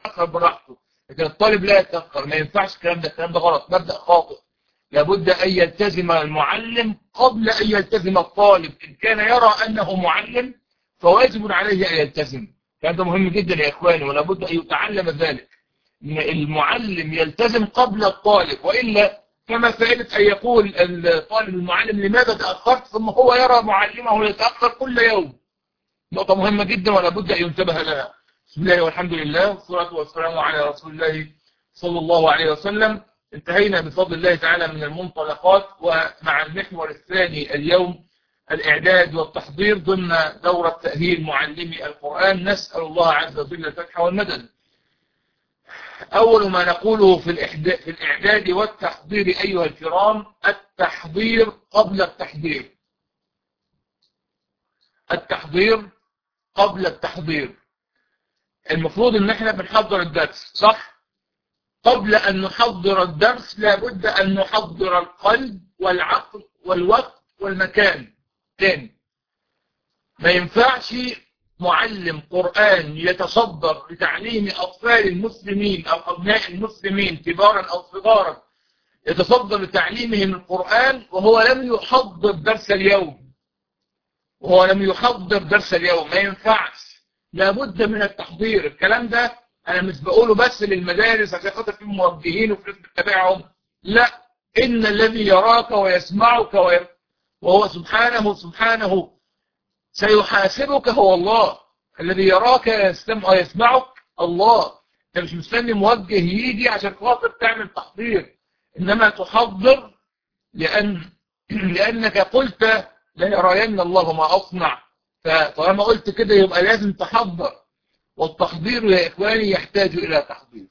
يتأخر براحته لكن الطالب لا يتأخر ما ينفعش الكلام ده الكلام ده غلط مبدأ خاطئ لابد أن يلتزم المعلم قبل أن يلتزم الطالب إن كان يرى أنه معلم فواجب عليه أن يلتزم كان ده مهم جدا يا إخواني ولابد أن يتعلم ذلك إن المعلم يلتزم قبل الطالب وإلا كما فائدة أن يقول الطالب المعلم لماذا تأخرت ثم هو يرى معلمه يتأخر كل يوم نقطة مهمة جدا ولابد أن ينتبه لها بسم الله والحمد لله والصلاة والسلام على رسول الله صلى الله عليه وسلم انتهينا بفضل الله تعالى من المنطلقات ومع المحور الثاني اليوم الإعداد والتحضير ضمن دورة تأهيل معلمي القرآن نسأل الله عز وجل الفتح والمدد أول ما نقوله في الإعداد والتحضير أيها الكرام التحضير قبل التحضير التحضير قبل التحضير المفروض ان احنا بنحضر الدرس صح قبل ان نحضر الدرس لابد ان نحضر القلب والعقل والوقت والمكان تاني ما ينفعش معلم قرآن يتصدر لتعليم أطفال المسلمين أو أبناء المسلمين كبارا أو صغارا يتصدر لتعليمهم القرآن وهو لم يحضر درس اليوم وهو لم يحضر درس اليوم ما ينفعش لابد من التحضير الكلام ده أنا مش بقوله بس للمدارس عشان خاطر في موجهين وفي ناس بتتابعهم لا إن الذي يراك ويسمعك وي... وهو سبحانه سبحانه سيحاسبك هو الله الذي يراك يسمع ويسمعك الله انت مش مستني موجه يجي عشان خاطر تعمل تحضير انما تحضر لان لانك قلت لا يرين الله ما اصنع فطالما قلت كده يبقى لازم تحضر والتحضير يا اخواني يحتاج الى تحضير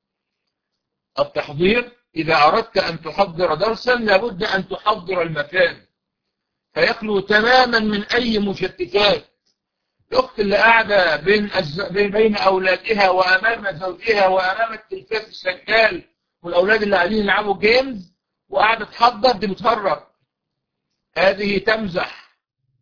التحضير اذا اردت ان تحضر درسا لابد ان تحضر المكان فيخلو تماما من أي مشتتات الأخت اللي قاعدة بين, أز... بين أولادها وأمام زوجها وأمام التلفاز الشغال والأولاد اللي قاعدين يلعبوا جيمز وقاعدة تحضر دي بتهرب هذه تمزح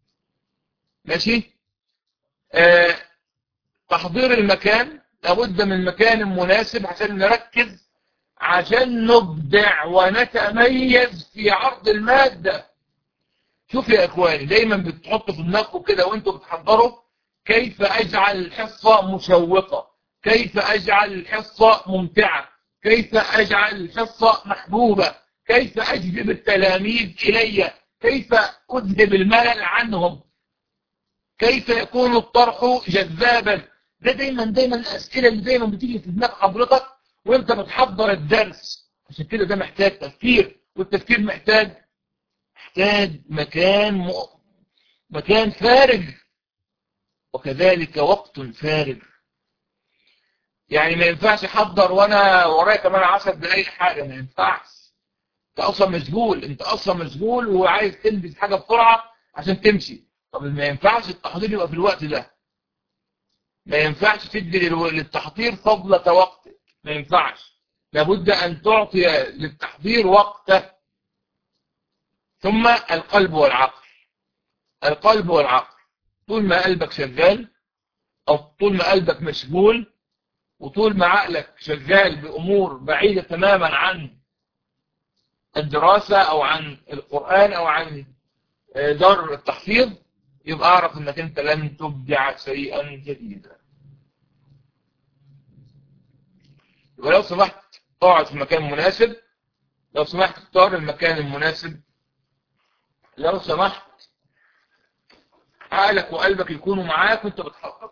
ماشي آه... تحضير المكان لابد من مكان مناسب عشان نركز عشان نبدع ونتميز في عرض المادة شوف يا اخواني دايما بتحطوا في دماغكم كده وانتم بتحضروا كيف اجعل الحصة مشوقة كيف اجعل الحصة ممتعة كيف اجعل الحصة محبوبة كيف اجذب التلاميذ الي كيف اذهب الملل عنهم كيف يكون الطرح جذابا ده دايما دايما الاسئلة اللي دايما بتيجي في دماغ حضرتك وانت بتحضر الدرس عشان كده ده محتاج تفكير والتفكير محتاج محتاج مكان م... مكان فارغ وكذلك وقت فارغ يعني ما ينفعش احضر وانا ورايا كمان 10 دقايق حاجه ما ينفعش انت اصلا مشغول انت اصلا مشغول وعايز تنجز حاجه بسرعه عشان تمشي طب ما ينفعش التحضير يبقى في الوقت ده ما ينفعش تدي للتحضير فضلة وقتك ما ينفعش لابد ان تعطي للتحضير وقته ثم القلب والعقل القلب والعقل طول ما قلبك شغال او طول ما قلبك مشغول وطول ما عقلك شغال بأمور بعيدة تماما عن الدراسة او عن القرآن او عن دار التحفيظ يبقى اعرف انك انت لن تبدع شيئا جديدا يبقى لو سمحت اقعد في مكان مناسب لو سمحت اختار المكان المناسب لو سمحت عقلك وقلبك يكونوا معاك وانت بتحقق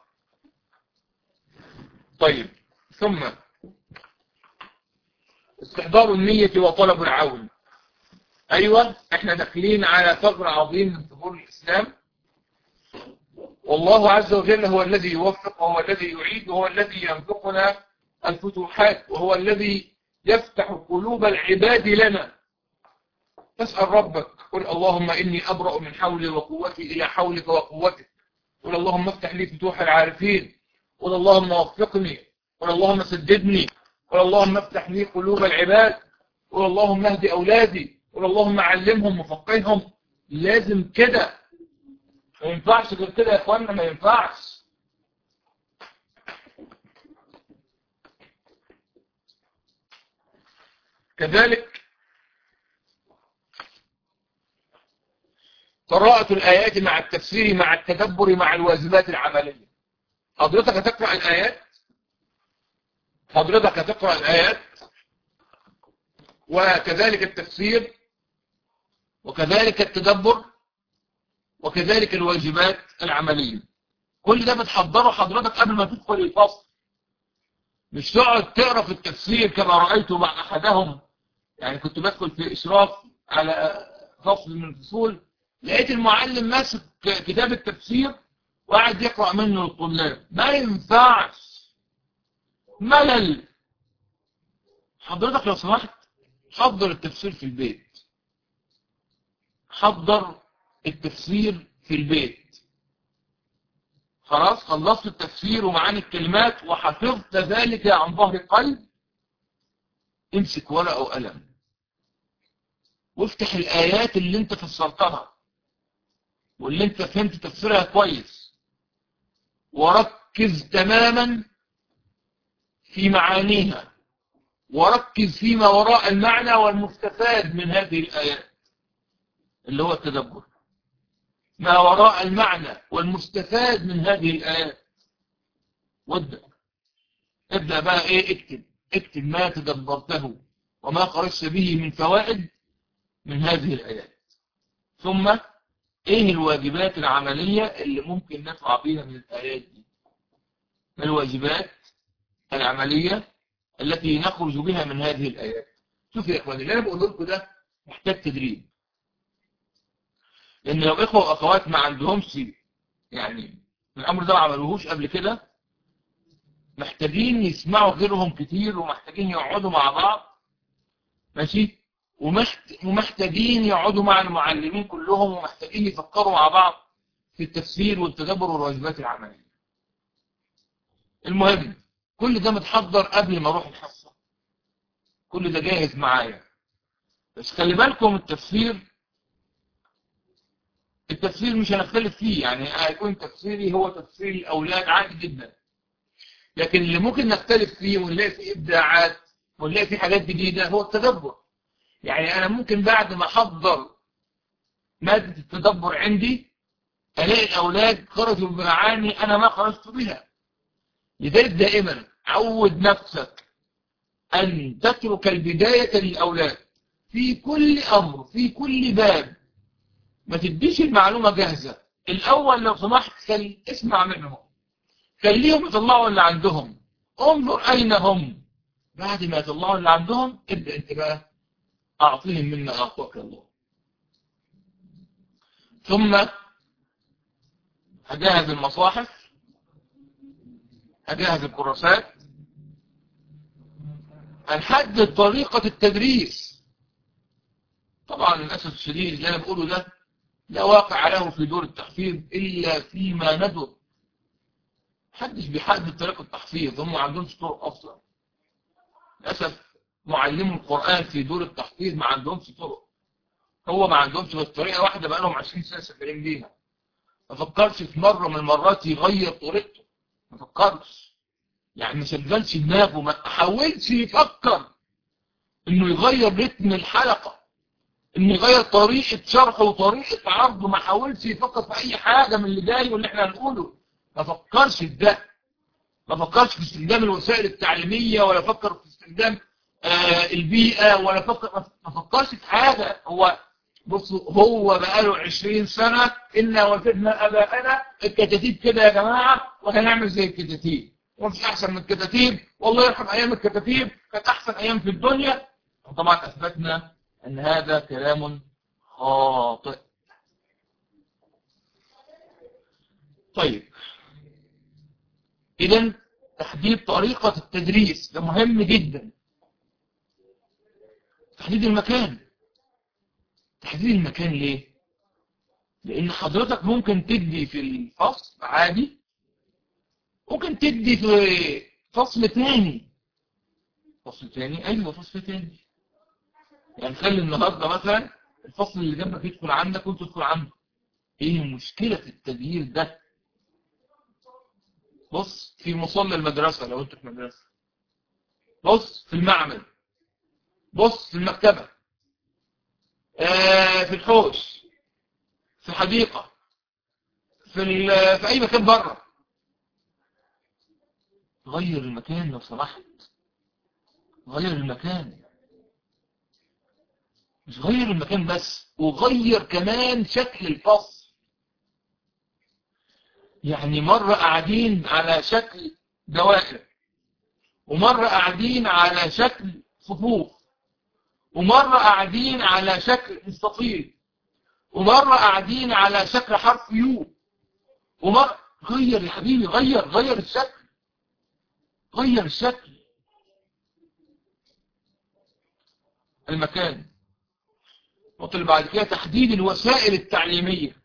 طيب ثم استحضار النية وطلب العون ايوه احنا داخلين على ثغر عظيم من ثغور الاسلام والله عز وجل هو الذي يوفق وهو الذي يعيد وهو الذي ينفقنا الفتوحات وهو الذي يفتح قلوب العباد لنا تسأل ربك قل اللهم إني أبرأ من حولي وقوتي إلى حولك وقوتك قل اللهم افتح لي فتوح العارفين قل اللهم وفقني قل اللهم سددني قل اللهم افتح لي قلوب العباد قل اللهم اهد أولادي قل اللهم علمهم وفقههم لازم كده ما ينفعش غير كده يا اخوانا ما ينفعش كذلك قراءة الآيات مع التفسير مع التدبر مع الواجبات العملية حضرتك هتقرأ الآيات حضرتك هتقرأ الآيات وكذلك التفسير وكذلك التدبر وكذلك الواجبات العملية كل ده بتحضره حضرتك قبل ما تدخل الفصل مش تقعد تقرا في التفسير كما رأيت مع أحدهم يعني كنت بدخل في إشراف على فصل من الفصول لقيت المعلم ماسك كتاب التفسير وقاعد يقرأ منه الطلاب ما ينفعش ملل حضرتك لو سمحت حضر التفسير في البيت حضر التفسير في البيت خلاص خلصت التفسير ومعاني الكلمات وحفظت ذلك عن ظهر قلب امسك ورقة وقلم وافتح الآيات اللي انت فسرتها واللي انت فهمت تفسيرها كويس وركز تماما في معانيها وركز فيما وراء المعنى والمستفاد من هذه الآيات اللي هو التدبر ما وراء المعنى والمستفاد من هذه الآيات وابدأ ابدأ بقى ايه اكتب اكتب ما تدبرته وما خرجت به من فوائد من هذه الآيات ثم ايه الواجبات العملية اللي ممكن نطلع بيها من الآيات دي ما الواجبات العملية التي نخرج بها من هذه الآيات شوف يا إخواني اللي أنا بقول لكم ده محتاج تدريب لأن لو إخوة وأخوات ما عندهمش يعني الأمر ده ما عملوهوش قبل كده محتاجين يسمعوا غيرهم كتير ومحتاجين يقعدوا مع بعض ماشي ومحتاجين يقعدوا مع المعلمين كلهم ومحتاجين يفكروا مع بعض في التفسير والتدبر والواجبات العملية المهم كل ده متحضر قبل ما اروح الحصة كل ده جاهز معايا بس خلي بالكم التفسير التفسير مش هنختلف فيه يعني هيكون تفسيري هو تفسير الأولاد عادي جدا لكن اللي ممكن نختلف فيه ونلاقي فيه إبداعات ونلاقي فيه حاجات جديدة هو التدبر يعني أنا ممكن بعد ما أحضر مادة التدبر عندي ألاقي الأولاد خرجوا بمعاني أنا ما خرجت بها لذلك دائما عود نفسك أن تترك البداية للأولاد في كل أمر في كل باب ما تديش المعلومة جاهزة الأول لو سمحت خل... اسمع منهم خليهم يطلعوا اللي عندهم انظر أين هم بعد ما يطلعوا اللي عندهم ابدأ انت بقى أعطيهم منا أعطاك الله ثم هجهز المصاحف هجهز الكراسات هنحدد طريقة التدريس طبعا للأسف الشديد اللي أنا بقوله ده لا واقع له في دور التحفيظ إلا فيما ندر محدش بيحدد طريقة التحفيظ هم ما عندهمش طرق أصلا للأسف معلمو القرآن في دور التحفيظ ما عندهمش طرق هو ما عندهمش بس طريقة واحدة بقى لهم 20 سنة سافرين بيها ما فكرش في مرة من المرات يغير طريقته ما فكرش يعني ما شغلش دماغه ما حاولش يفكر انه يغير رتم الحلقة انه يغير طريقة شرحه وطريقة عرضه ما حاولش يفكر في اي حاجة من اللي جاي واللي احنا هنقوله ما فكرش في ده ما فكرش في استخدام الوسائل التعليمية ولا فكر في استخدام آه البيئة ولا فكر ما فكرش في حاجة هو بصوا هو بقاله 20 سنة إنا وجدنا أباءنا الكتاتيب كده يا جماعة وهنعمل زي الكتاتيب ومش أحسن من الكتاتيب والله يرحم أيام الكتاتيب كانت أحسن أيام في الدنيا وطبعا أثبتنا أن هذا كلام خاطئ طيب إذا تحديد طريقة التدريس ده مهم جدا تحديد المكان تحديد المكان ليه لان حضرتك ممكن تدي في الفصل عادي ممكن تدي في فصل تاني فصل تاني ايوه فصل تاني يعني خلي النهاردة مثلا الفصل اللي جنبك يدخل عندك وانت تدخل عنده ايه مشكلة التغيير ده بص في مصلى المدرسة لو انت في مدرسة بص في المعمل بص في المكتبة آه في الحوش في الحديقة في, في أي مكان بره غير المكان لو سمحت غير المكان مش غير المكان بس وغير كمان شكل الفصل يعني مرة قاعدين على شكل دوائر ومرة قاعدين على شكل صفوف ومرة قاعدين على شكل مستطيل ومرة قاعدين على شكل حرف يو ومرة غير يا حبيبي غير غير الشكل غير الشكل المكان وطل بعد كده تحديد الوسائل التعليمية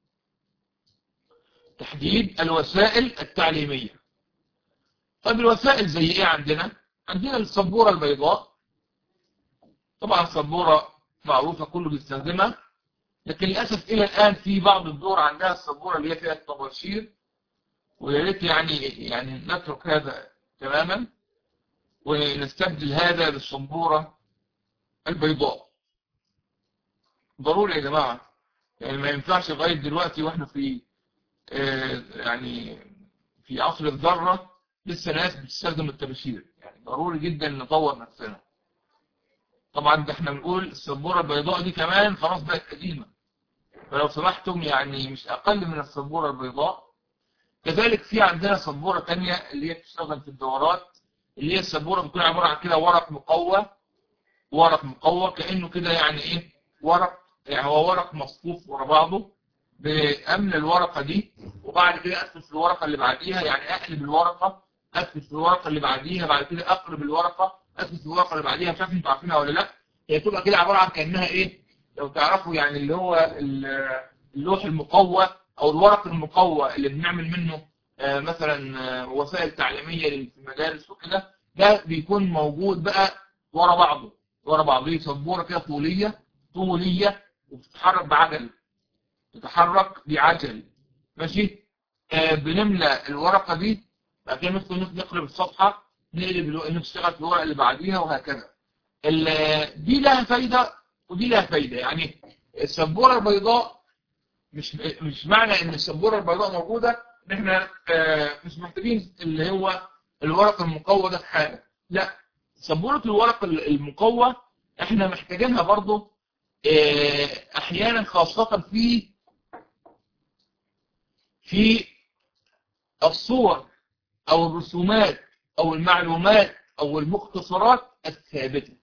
تحديد الوسائل التعليمية طيب الوسائل زي ايه عندنا عندنا السبورة البيضاء طبعا السبورة معروفة كله بيستخدمها لكن للأسف إلى الآن في بعض الدور عندها السبورة اللي هي فيها الطباشير ويا ريت يعني يعني نترك هذا تماما ونستبدل هذا بالسبورة البيضاء ضروري يا جماعة يعني ما ينفعش لغاية دلوقتي واحنا في آه يعني في عصر الذرة لسه ناس بتستخدم الطباشير يعني ضروري جدا نطور نفسنا طبعا ده احنا بنقول السبورة البيضاء دي كمان خلاص بقت قديمة فلو سمحتم يعني مش اقل من السبورة البيضاء كذلك في عندنا سبورة تانية اللي هي بتشتغل في الدورات اللي هي السبورة بتكون عبارة عن كده ورق مقوى ورق مقوى كأنه كده يعني ايه ورق يعني هو ورق مصفوف ورا بعضه بأمن الورقة دي وبعد كده أثبت الورقة اللي بعديها يعني أقلب الورقة أثبت الورقة اللي بعديها بعد كده أقلب الورقة أثبت الورقة اللي بعديها مش عارف انتوا عارفينها ولا لا هي تبقى كده عبارة عن كأنها إيه لو تعرفوا يعني اللي هو اللوح المقوى أو الورق المقوى اللي بنعمل منه آه مثلا آه وسائل تعليمية في المدارس وكده ده بيكون موجود بقى ورا بعضه ورا بعضه سبورة كده طولية طولية وبتتحرك بعجل تتحرك بعجل ماشي آه بنملى الورقة دي بعد كده ندخل نقلب الصفحة نقلب نشتغل في الورقة اللي بعديها وهكذا دي لها فايدة ودي لها فايدة يعني السبورة البيضاء مش مش معنى ان السبورة البيضاء موجودة ان احنا مش محتاجين اللي هو الورق المقوى ده في حاجة لا سبورة الورق المقوى احنا محتاجينها برضو احيانا خاصة في في الصور او الرسومات او المعلومات او المختصرات الثابتة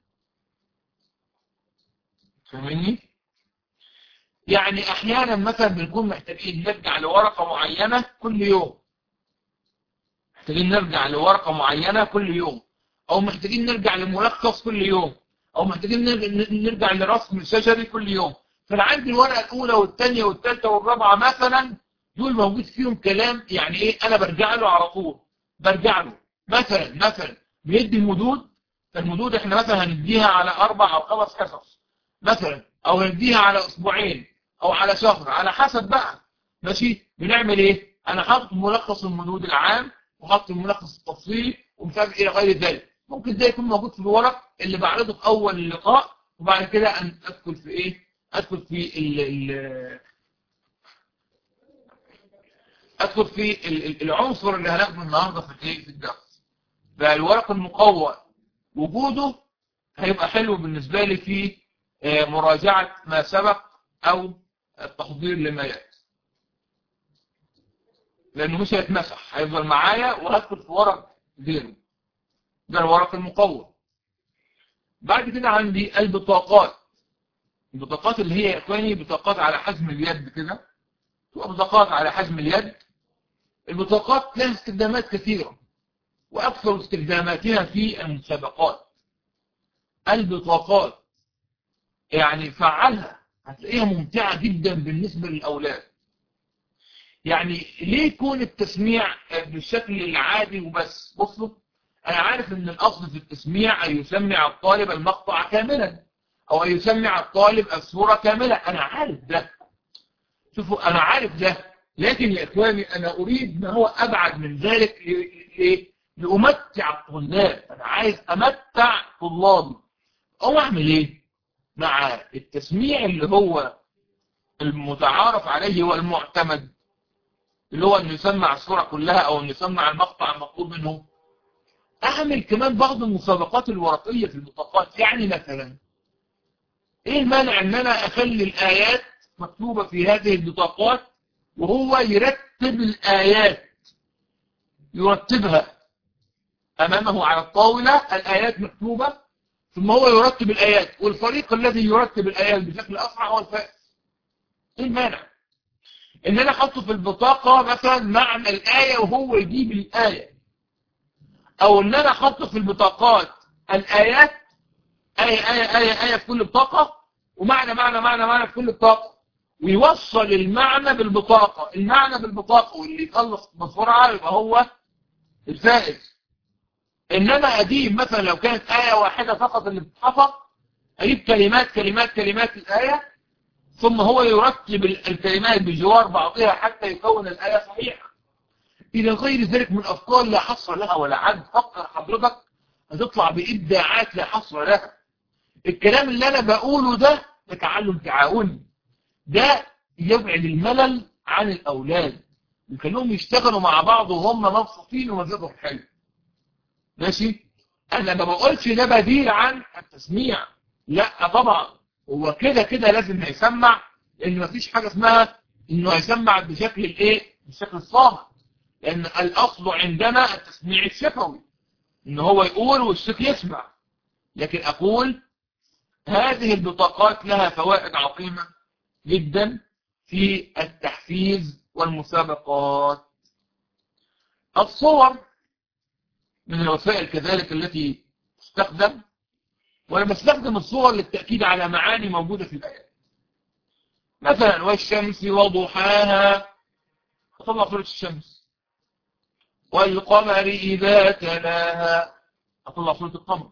فاهمني يعني احيانا مثلا بنكون محتاجين نرجع لورقة معينة كل يوم محتاجين نرجع لورقة معينة كل يوم او محتاجين نرجع لملخص كل يوم او محتاجين نرجع لرسم شجري كل يوم فانا عندي الورقة الاولى والثانية والثالثة والرابعة مثلا دول موجود فيهم كلام يعني ايه انا برجع له على طول برجع له مثلا مثلا بيدي المدود فالمدود احنا مثلا هنديها على اربع او خمس حصص مثلا او هنديها على اسبوعين او على شهر على حسب بقى ماشي بنعمل ايه انا حاطط ملخص المدود العام وحاطط الملخص التفصيلي ومش عارف الى غير ذلك ممكن ده يكون موجود في الورق اللي بعرضه في اول اللقاء وبعد كده ان ادخل في ايه ادخل في ال ال ادخل في العنصر اللي هناخده النهارده في الايه في الدرس فالورق المقوى وجوده هيبقى حلو بالنسبه لي في مراجعه ما سبق او التحضير لما ياتي لانه مش هيتمسح هيفضل معايا وهدخل في ورق غيره ده الورق المقوى بعد كده عندي البطاقات البطاقات اللي هي يا اخواني بطاقات على حجم اليد كده تبقى بطاقات على حجم اليد البطاقات لها استخدامات كثيرة وأكثر استخداماتها في المسابقات البطاقات يعني فعلها هتلاقيها ممتعة جدا بالنسبة للأولاد يعني ليه يكون التسميع بالشكل العادي وبس بصوا أنا عارف أن الأصل في التسميع أن يسمع الطالب المقطع كاملا أو أن يسمع الطالب الصورة كاملة أنا عارف ده شوفوا أنا عارف ده لكن يا إخواني أنا أريد ما هو أبعد من ذلك لأمتع الطلاب أنا عايز أمتع طلابي او اعمل ايه مع التسميع اللي هو المتعارف عليه والمعتمد اللي هو انه يسمع الصورة كلها او انه يسمع المقطع المطلوب منه اعمل كمان بعض المسابقات الورقية في البطاقات يعني مثلا ايه المانع ان انا اخلي الايات مكتوبة في هذه البطاقات وهو يرتب الايات يرتبها امامه على الطاولة الايات مكتوبة ثم هو يرتب الايات والفريق الذي يرتب الايات بشكل اسرع هو الفائز ايه المانع ان انا احطه في البطاقة مثلا معنى الاية وهو يجيب الاية او ان انا احطه في البطاقات الايات آية آية آية آية في كل بطاقة ومعنى معنى معنى معنى في كل بطاقة ويوصل المعنى بالبطاقة المعنى بالبطاقة واللي يخلص بسرعة يبقى هو الفائز انما اجيب مثلا لو كانت آية واحدة فقط اللي بتتحفظ اجيب كلمات كلمات كلمات الآية ثم هو يرتب الكلمات بجوار بعضها حتى يكون الآية صحيحة إلى غير ذلك من أفكار لا حصر لها ولا عد فكر حضرتك هتطلع بإبداعات لا حصر لها الكلام اللي أنا بقوله ده ده تعلم تعاوني ده يبعد الملل عن الأولاد يخليهم يشتغلوا مع بعض وهم مبسوطين ومزاجهم حلو ماشي أنا ما بقولش ده بديل عن التسميع لا طبعا هو كده كده لازم هيسمع لأن مفيش حاجة اسمها إنه هيسمع بشكل الإيه بشكل الصامت لأن الأصل عندنا التسميع الشفوي إن هو يقول والشيخ يسمع لكن أقول هذه البطاقات لها فوائد عظيمة جدا في التحفيز والمسابقات الصور من الوسائل كذلك التي تستخدم وأنا بستخدم الصور للتأكيد على معاني موجودة في الآيات مثلا والشمس وضحاها أطلع صورة الشمس والقمر إذا تلاها أطلع صورة القمر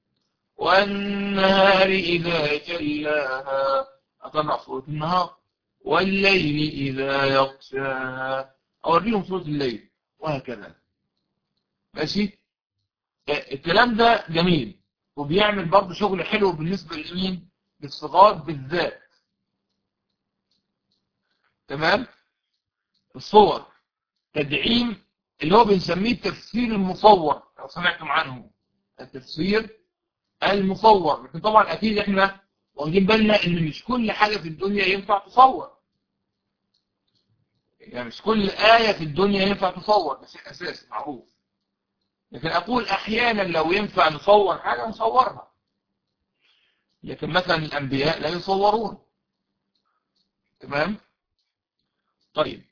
والنهار إذا جلاها أطلع صورة النهار والليل إذا يغشاها أوريهم صورة الليل وهكذا ماشي الكلام ده جميل وبيعمل برضه شغل حلو بالنسبة لمين للصغار بالذات تمام الصور تدعيم اللي هو بنسميه التفسير المصور لو سمعتم عنه التفسير المصور لكن طبعا اكيد احنا واخدين بالنا ان مش كل حاجة في الدنيا ينفع تصور يعني مش كل آية في الدنيا ينفع تصور بس الأساس معروف لكن أقول أحيانا لو ينفع نصور حاجة نصورها لكن مثلا الأنبياء لا يصورون تمام طيب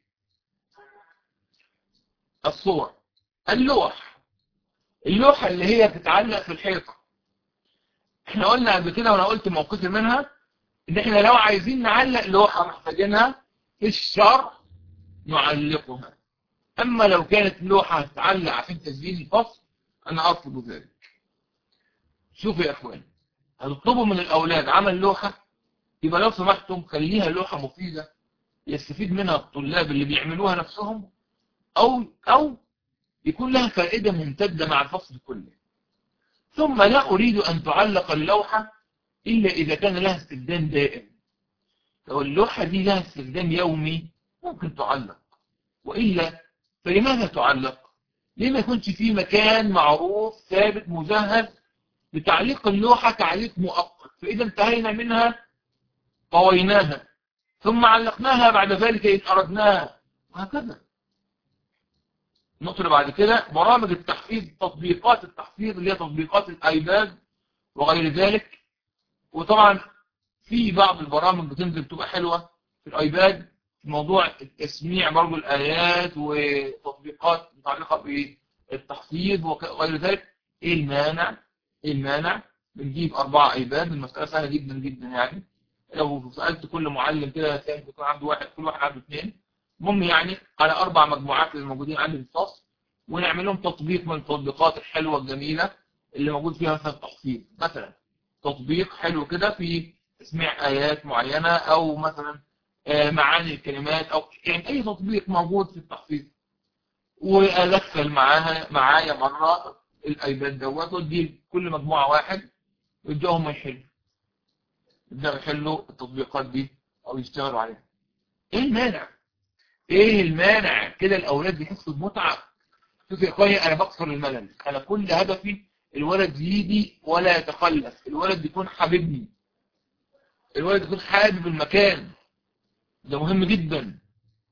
الصور اللوح اللوحة اللي هي بتتعلق في الحيطة احنا قلنا قبل كده وانا قلت موقفي منها ان احنا لو عايزين نعلق لوحة محتاجينها في الشرح نعلقها اما لو كانت لوحة تتعلق عشان تسجيل الفصل انا ارفض ذلك شوفوا يا اخوان هتطلبوا من الاولاد عمل لوحة يبقى لو سمحتم خليها لوحة مفيدة يستفيد منها الطلاب اللي بيعملوها نفسهم او او يكون لها فائدة ممتدة مع الفصل كله ثم لا أريد أن تعلق اللوحة إلا إذا كان لها استخدام دائم لو اللوحة دي لها استخدام يومي ممكن تعلق وإلا فلماذا تعلق ليه ما يكونش في مكان معروف ثابت مجهز لتعليق اللوحة تعليق مؤقت فإذا انتهينا منها طويناها ثم علقناها بعد ذلك إن أردناها وهكذا النقطة اللي بعد كده برامج التحفيظ تطبيقات التحفيظ اللي هي تطبيقات الايباد وغير ذلك وطبعا في بعض البرامج بتنزل بتبقى حلوة في الايباد في موضوع التسميع برضو الايات وتطبيقات متعلقة بالتحفيظ وغير ذلك ايه المانع ايه المانع بنجيب اربعة ايباد المسألة سهلة جدا جدا يعني لو سألت كل معلم كده هتلاقي يكون عنده واحد كل واحد عنده اثنين المهم يعني على أربع مجموعات اللي موجودين عندي في الفصل ونعمل لهم تطبيق من التطبيقات الحلوة الجميلة اللي موجود فيها مثلا تحفيظ مثلا تطبيق حلو كده في تسميع آيات معينة أو مثلا معاني الكلمات أو يعني أي تطبيق موجود في التحفيظ وأدخل معاها معايا مرة الأيباد دوت ودي كل مجموعة واحد ويبدأوا هم يحلوا يبدأوا يحلوا التطبيقات دي أو يشتغلوا عليها إيه المانع؟ إيه المانع كده الأولاد بيحسوا بمتعة شوف يا إخواني أنا بكسر الملل أنا كل هدفي الولد يجي ولا يتخلف الولد يكون حبيبني الولد يكون حابب المكان ده مهم جدا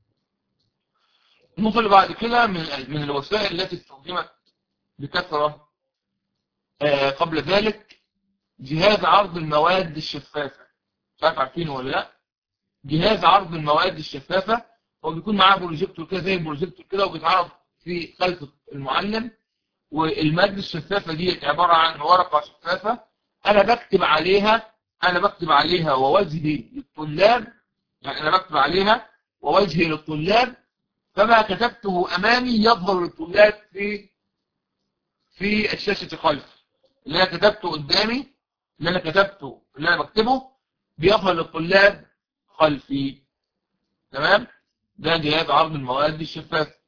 النقطة اللي بعد كده من من الوسائل التي استخدمت بكثرة آه قبل ذلك جهاز عرض المواد الشفافة مش عارف عارفينه ولا لا جهاز عرض المواد الشفافة هو بيكون معاه بروجيكتور كده زي البروجيكتور كده وبيتعرض في خلف المعلم والمادة الشفافة دي عبارة عن ورقة شفافة أنا بكتب عليها أنا بكتب عليها ووجهي للطلاب يعني أنا بكتب عليها ووجهي للطلاب فما كتبته أمامي يظهر للطلاب في في الشاشة خلف اللي أنا كتبته قدامي اللي أنا كتبته اللي أنا بكتبه بيظهر للطلاب خلفي تمام ده جهاز عرض المواد الشفافة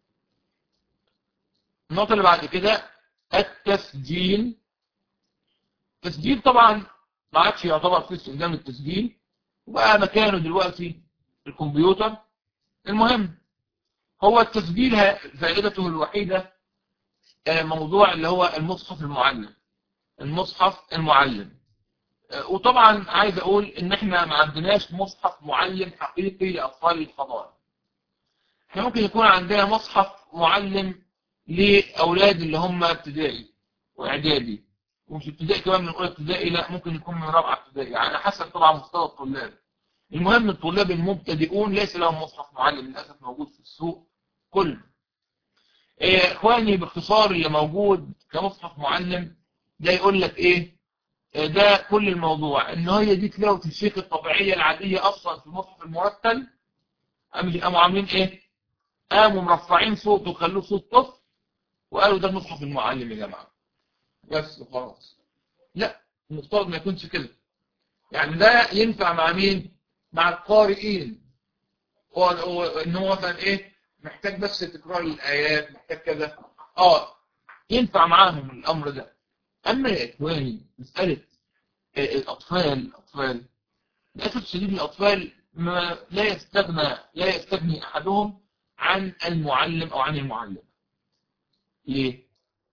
النقطة اللي بعد كده التسجيل التسجيل طبعا ما عادش يعتبر في استخدام التسجيل وبقى مكانه دلوقتي الكمبيوتر المهم هو التسجيل فائدته الوحيدة موضوع اللي هو المصحف المعلم المصحف المعلم وطبعا عايز اقول ان احنا ما عندناش مصحف معلم حقيقي لاطفال الحضانه احنا ممكن يكون عندنا مصحف معلم لاولاد اللي هم ابتدائي واعدادي ومش ابتدائي كمان من اولى ابتدائي لا ممكن يكون من رابعه ابتدائي على حسب طبعا مستوى الطلاب المهم الطلاب المبتدئون ليس لهم مصحف معلم للاسف موجود في السوق كله إيه اخواني باختصار اللي موجود كمصحف معلم ده يقول لك ايه ده كل الموضوع ان هي دي تلاوه الشيخ الطبيعيه العاديه اصلا في المصحف المرتل قاموا عاملين ايه قاموا مرفعين صوته وخلوه صوت طفل وقالوا ده المصحف المعلم يا جماعه بس وخلاص لا المفترض ما يكونش كده يعني ده ينفع مع مين مع القارئين هو ان هو مثلا ايه محتاج بس تكرار الايات محتاج كذا اه ينفع معاهم الامر ده اما يا اخواني مساله الاطفال الاطفال للاسف الشديد الاطفال ما لا يستغنى لا يستغني احدهم عن المعلم او عن المعلم ليه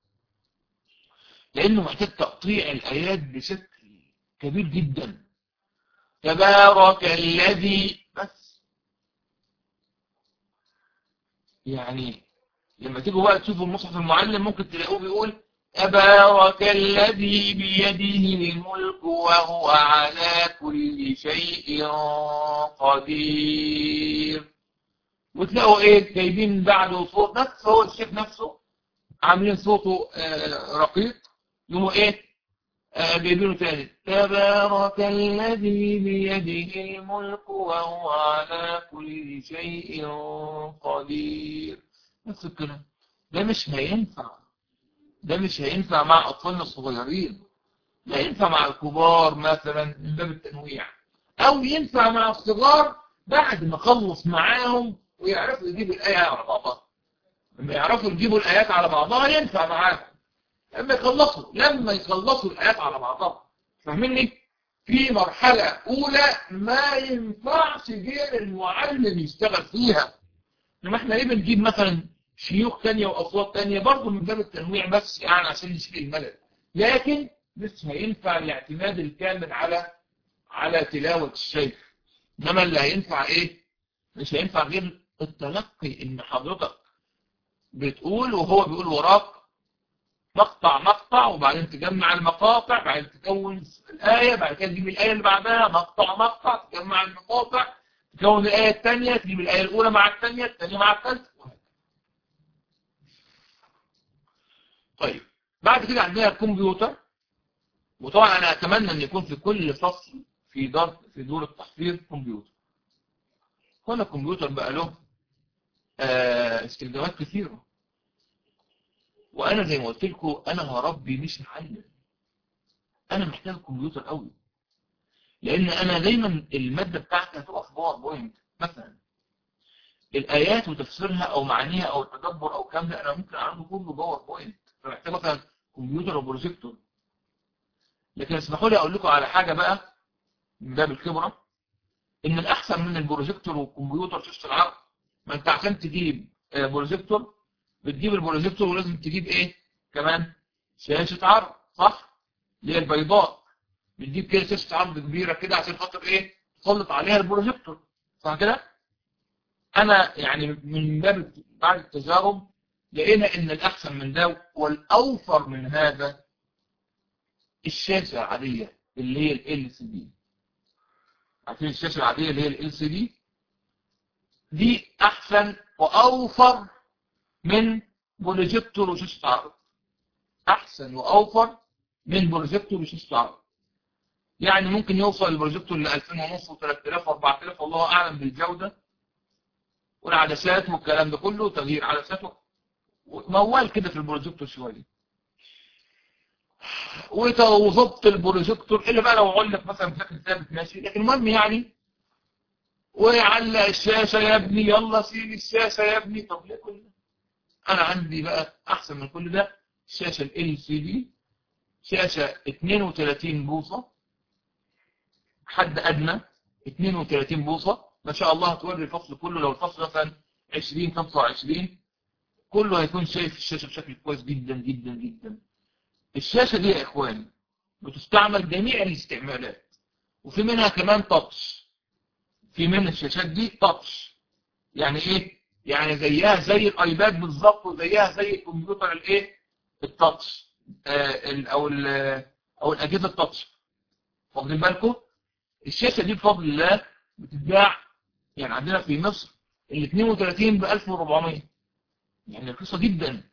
لانه محتاج تقطيع الايات بشكل كبير جدا تبارك الذي بس يعني لما تيجوا بقى تشوفوا المصحف المعلم ممكن تلاقوه بيقول تبارك الذي بيده الملك وهو على كل شيء قدير وتلاقوا ايه جايبين بعده صوت نفس هو الشيخ نفسه عاملين صوته آه رقيق يقوموا ايه آه جايبينه تاني تبارك الذي بيده الملك وهو على كل شيء قدير نفس الكلام ده مش هينفع ده مش هينفع مع أطفالنا الصغيرين لا ينفع مع الكبار مثلا من باب التنويع أو ينفع مع الصغار بعد ما خلص معاهم ويعرفوا يجيبوا الآية على بعضها لما يعرفوا يجيبوا الآيات على بعضها ينفع معاهم لما يخلصوا لما يخلصوا الآيات على بعضها فاهميني؟ في مرحلة أولى ما ينفعش غير المعلم يشتغل فيها لما احنا ليه بنجيب مثلا شيوخ تانية وأصوات تانية برضه من باب التنويع بس يعني عشان نشيل الملل لكن مش هينفع الاعتماد الكامل على على تلاوة الشيخ إنما اللي هينفع إيه؟ مش هينفع غير التلقي إن حضرتك بتقول وهو بيقول وراك مقطع مقطع وبعدين تجمع المقاطع بعدين تكون الآية بعد كده تجيب الآية اللي بعدها مقطع مقطع تجمع المقاطع تكون الآية الثانية تجيب الآية الأولى مع الثانية الثانية مع الثالثة طيب بعد كده عندنا الكمبيوتر وطبعا أنا أتمنى أن يكون في كل فصل في دار في دور التحضير كمبيوتر هنا الكمبيوتر بقى له آه استخدامات كثيرة وأنا زي ما قلت لكم أنا هربي مش معلم أنا محتاج كمبيوتر قوي لأن أنا دايما المادة بتاعتي هتقف باوربوينت مثلا الآيات وتفسيرها أو معانيها أو التدبر أو كام ده أنا ممكن أعمله كله باوربوينت فمحتاج مثلا كمبيوتر أو بروجيكتور لكن اسمحوا لي اقول لكم على حاجة بقى من باب الخبرة ان الاحسن من البروجيكتور والكمبيوتر شاشة العرض ما انت عشان تجيب بروجيكتور بتجيب البروجيكتور ولازم تجيب ايه كمان شاشة عرض صح اللي هي البيضاء بتجيب كده شاشة عرض كبيرة كده عشان خاطر ايه تسلط عليها البروجيكتور صح كده انا يعني من باب بعد التجارب لقينا ان الاحسن من ده والاوفر من هذا الشاشة العادية اللي هي ال LCD عارفين الشاشة العادية اللي هي ال LCD دي احسن واوفر من بروجيكتور وشاشة عرض احسن واوفر من بروجيكتور وشاشة عرض يعني ممكن يوصل البروجيكتور ل 2000 ونص و3000 و4000 والله اعلم بالجودة والعدسات والكلام ده كله تغيير عدسات موال كده في البروجيكتور شوية وظبط البروجيكتور اللي بقى لو علق مثلا بشكل ثابت ماشي لكن المهم يعني ويعلق الشاشة يا ابني يلا سيب الشاشة يا ابني طب ليه كل ده انا عندي بقى احسن من كل ده الشاشة ال LCD شاشة 32 بوصة حد ادنى 32 بوصة ما شاء الله هتوري الفصل كله لو الفصل مثلا 20 25 كله هيكون شايف الشاشة بشكل كويس جدا جدا جدا الشاشة دي يا اخواني بتستعمل جميع الاستعمالات وفي منها كمان تاتش في من الشاشات دي تاتش يعني ايه يعني زيها زي الايباد بالظبط وزيها زي الكمبيوتر الايه التاتش آه او ال او الاجهزه التاتش واخدين بالكم الشاشه دي بفضل الله بتتباع يعني عندنا في مصر ال 32 ب 1400 يعني رخيصه جدا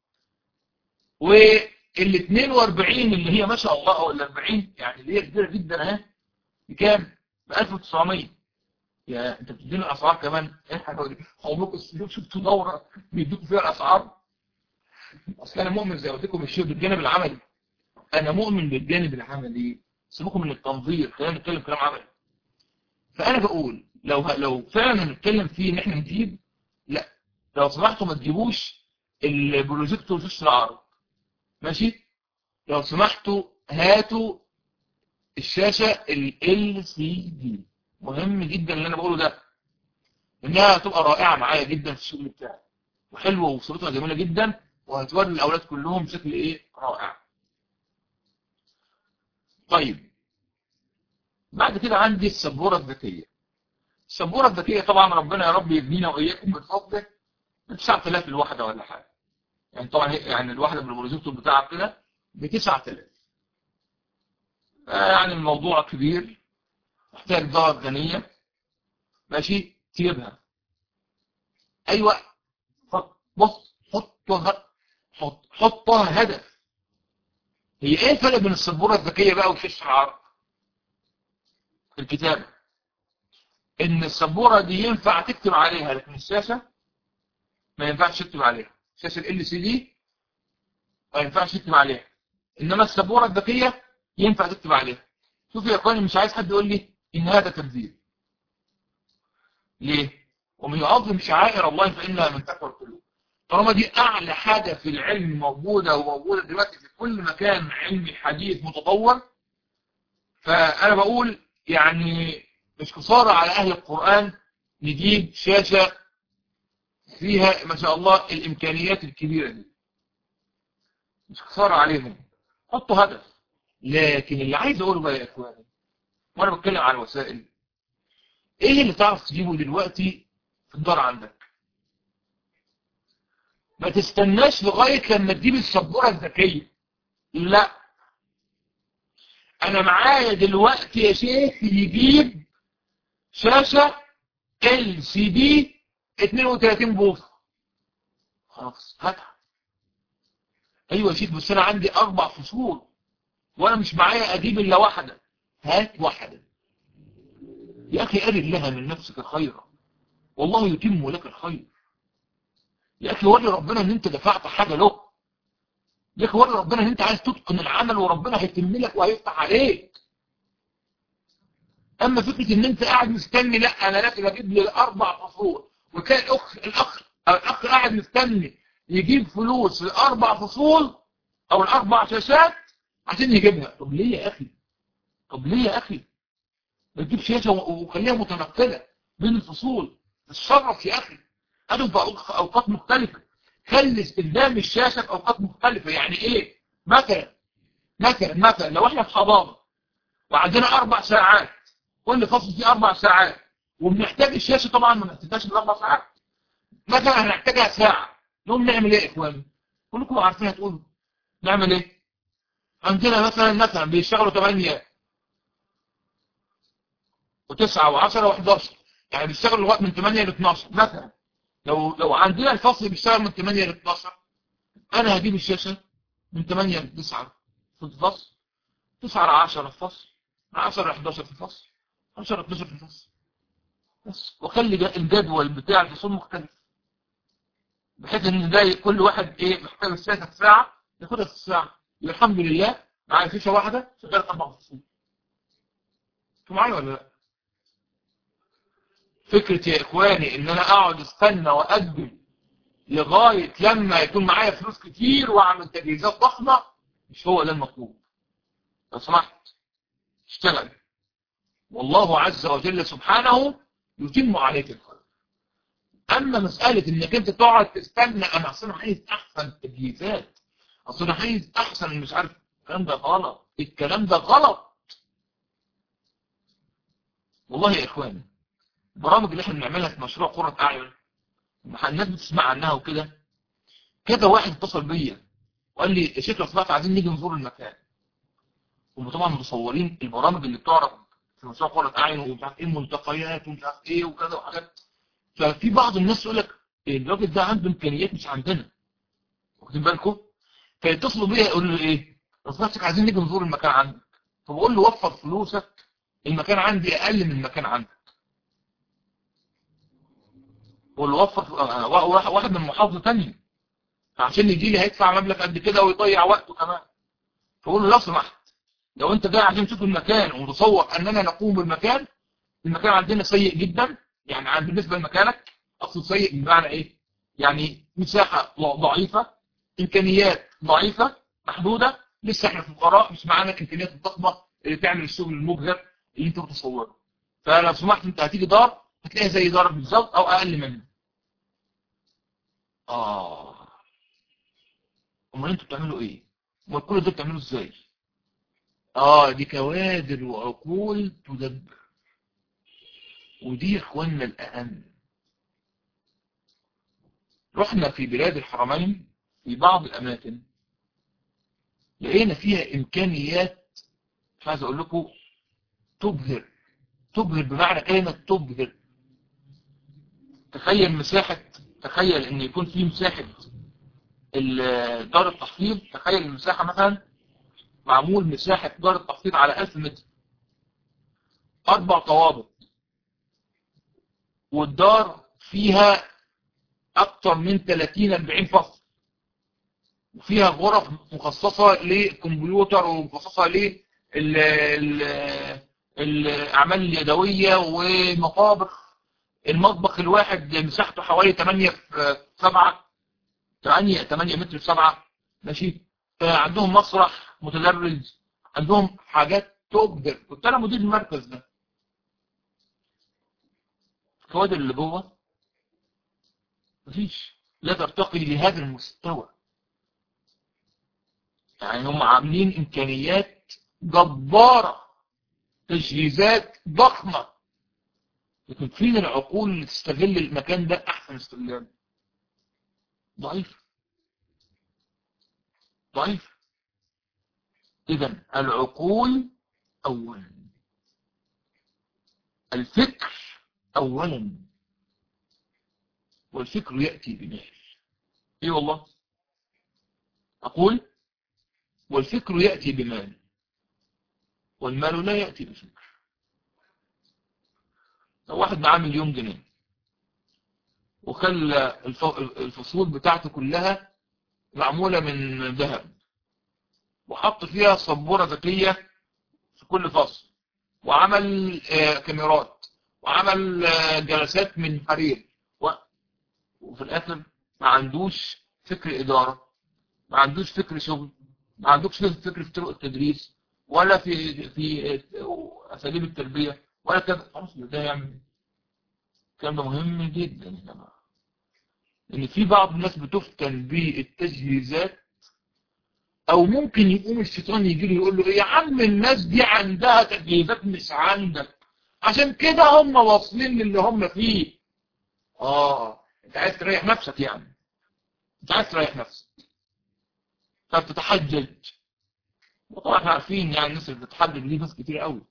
وال 42 اللي هي ما شاء الله او ال 40 يعني اللي هي كبيره جدا اهي بكام؟ ب 1900 يا انت بتديني الاسعار كمان ايه حاجه دي عمركم شفتوا دوره بيدوكوا فيها الاسعار اصل انا مؤمن زي ما قلت لكم الشيء بالجانب العملي انا مؤمن بالجانب العملي سيبكم من التنظير خلينا نتكلم كلام عملي فانا بقول لو لو فعلا هنتكلم فيه ان احنا نجيب لا لو سمحتوا ما تجيبوش البروجيكتور في العرض ماشي لو سمحتوا هاتوا الشاشة ال LCD مهم جدا اللي انا بقوله ده انها هتبقى رائعة معايا جدا في الشغل بتاعي وحلوة وصورتها جميلة جدا وهتوري الاولاد كلهم بشكل ايه رائع طيب بعد كده عندي السبورة الذكية السبورة الذكية طبعا ربنا يا رب يبنينا واياكم بفضله ب 9000 الواحدة ولا حاجة يعني طبعا يعني الواحدة من البروجيكتور بتاعك كده ب 9000 يعني الموضوع كبير محتاج ظهر غنية ماشي تجيبها ايوه بص حطها حط حطها هدف هي ايه الفرق بين السبوره الذكيه بقى وشاشه العرض الكتابه ان السبوره دي ينفع تكتب عليها لكن الشاشه ما ينفعش تكتب عليها شاشه ال سي دي ما ينفعش تكتب عليها انما السبوره الذكيه ينفع تكتب عليها شوف يا اخواني مش عايز حد يقول لي ان هذا تبذير ليه ومن يعظم شعائر الله فانها من تقوى القلوب طالما دي اعلى حاجة في العلم موجودة وموجودة دلوقتي في كل مكان علمي حديث متطور فانا بقول يعني مش خسارة على اهل القرآن نجيب شاشة فيها ما شاء الله الامكانيات الكبيرة دي مش خسارة عليهم حطوا هدف لكن اللي عايز اقوله بقى يا اخواني وانا بتكلم عن الوسائل ايه اللي تعرف تجيبه دلوقتي في الدار عندك ما تستناش لغاية لما تجيب السبورة الذكية لا انا معايا دلوقتي يا شيخ يجيب شاشة ال سي دي 32 بوصة خلاص هاتها ايوه يا شيخ بس انا عندي اربع فصول وانا مش معايا اجيب الا واحدة هات واحدة يا اخي ارد لها من نفسك خيرا والله يتم لك الخير يا اخي وري ربنا ان انت دفعت حاجة له يا اخي وري ربنا ان انت عايز تتقن العمل وربنا هيتم لك وهيفتح عليك اما فكرة ان انت قاعد مستني لا انا لازم اجيب لي الاربع فصول وتلاقي الاخ الاخ الاخ قاعد مستني يجيب فلوس لاربع فصول او الاربع شاشات عشان يجيبها طب ليه يا اخي طب ليه يا اخي ما تجيب شاشه وخليها متنقله بين الفصول تتصرف يا اخي هاتوا في اوقات مختلفه خلي استخدام الشاشه في اوقات مختلفه يعني ايه مثلا مثلا مثلا لو احنا في حضانه وعندنا اربع ساعات كل فصل فيه اربع ساعات وبنحتاج الشاشه طبعا ما نحتاجهاش الاربع ساعات مثلا هنحتاجها ساعه نقوم نعمل ايه يا اخواني كلكم عارفين هتقولوا نعمل ايه عندنا مثلا مثلا بيشتغلوا 8 و9 و10 و11 يعني بيشتغلوا لغايه من 8 ل 12 مثلا لو لو عندنا الفصل بيشتغل من 8 ل 12 انا هجيب الشاشه من 8 ل 9 في الفصل 9 ل 10 في الفصل 10 ل 11 في الفصل 10 ل 12 في الفصل بس وخلي الجدول بتاع الفصول مختلف بحيث ان ده كل واحد ايه محتاج الشاشه في ساعه ياخدها في الساعه الحمد لله معايا شاشه واحده شغال اربع فصول انتوا معايا ولا لا فكره يا اخواني ان انا اقعد استنى واجل لغايه لما يكون معايا فلوس كتير واعمل تجهيزات ضخمه مش هو ده المطلوب لو سمحت اشتغل والله عز وجل سبحانه يتم عليك الخير اما مساله انك انت تقعد تستنى انا اصلا عايز احسن تجهيزات اصلا عايز احسن مش عارف الكلام ده غلط الكلام ده غلط والله يا اخواني البرامج اللي احنا بنعملها في مشروع قرة اعين الناس بتسمع عنها وكده كذا واحد اتصل بيا وقال لي يا شيخ لو سمحت عايزين نيجي نزور المكان هم طبعا متصورين البرامج اللي بتعرض في مشروع قرة اعين ومش عارف ايه الملتقيات ومش عارف ايه وكذا وحاجات ففي بعض الناس يقول لك الراجل ده عنده امكانيات مش عندنا واخدين بالكم فيتصلوا بيا يقولوا لي ايه لو سمحتك عايزين نيجي نزور المكان عندك فبقول له وفر فلوسك المكان عندي اقل من المكان عندك بقول له وفر واحد من محافظه ثانيه فعشان يجي لي هيدفع مبلغ قد كده ويضيع وقته كمان فقول له لو سمحت لو انت جاي عشان تشوف المكان ومتصور اننا نقوم بالمكان المكان عندنا سيء جدا يعني بالنسبه لمكانك اقصد سيء بمعنى ايه يعني مساحه ضعيفه امكانيات ضعيفه محدوده لسه احنا فقراء مش معانا الامكانيات الضخمه اللي تعمل الشغل المبهر اللي انت متصوره فلو سمحت انت هتيجي دار هتلاقيها زي دار بالظبط او اقل منه اه امال انتوا بتعملوا ايه امال كل ده بتعملوا ازاي اه دي كوادر وعقول تدبر ودي يا اخواننا الاهم رحنا في بلاد الحرمين في بعض الاماكن لقينا فيها امكانيات مش عايز اقول لكم تبهر تبهر بمعنى كلمة تبهر تخيل مساحة تخيل ان يكون في مساحة دار التحفيظ تخيل المساحة مثلا معمول مساحة دار التحفيظ على 1000 متر اربع طوابق والدار فيها اكتر من 30 40 فصل وفيها غرف مخصصة للكمبيوتر ومخصصة للأعمال اليدوية ومطابخ المطبخ الواحد مساحته حوالي 8 في 7 8 8 متر في 7 ماشي عندهم مسرح متدرج عندهم حاجات تبهر كنت انا مدير المركز ده الكوادر اللي جوه مفيش لا ترتقي لهذا المستوى يعني هم عاملين امكانيات جبارة تجهيزات ضخمة لكن فين العقول اللي تستغل المكان ده احسن استغلال ضعيف ضعيف اذا العقول اولا الفكر اولا والفكر يأتي بمال ايه والله اقول والفكر يأتي بمال والمال لا يأتي بفكر لو واحد معاه مليون جنيه وخلى الفصول بتاعته كلها معمولة من ذهب وحط فيها صبورة ذكية في كل فصل وعمل كاميرات وعمل جلسات من حرير وفي الآخر ما عندوش فكر إدارة ما عندوش فكر شغل ما عندكش فكر في طرق التدريس ولا في في اساليب التربيه ولا كذا خلاص ده يعمل الكلام ده مهم جدا يا جماعه ان في بعض الناس بتفتن بالتجهيزات او ممكن يقوم الشيطان يجي له يقول له ايه يا عم الناس دي عندها تجهيزات مش عندك عشان كده هم واصلين للي هم فيه اه انت عايز تريح نفسك يعني انت عايز تريح نفسك فبتتحجج وطبعا احنا عارفين يعني الناس اللي بتتحجج دي ناس كتير قوي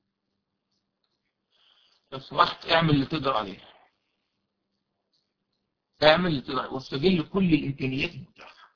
لو سمحت اعمل اللي تقدر عليه اعمل اللي تقدر عليه واستغل كل الامكانيات المتاحه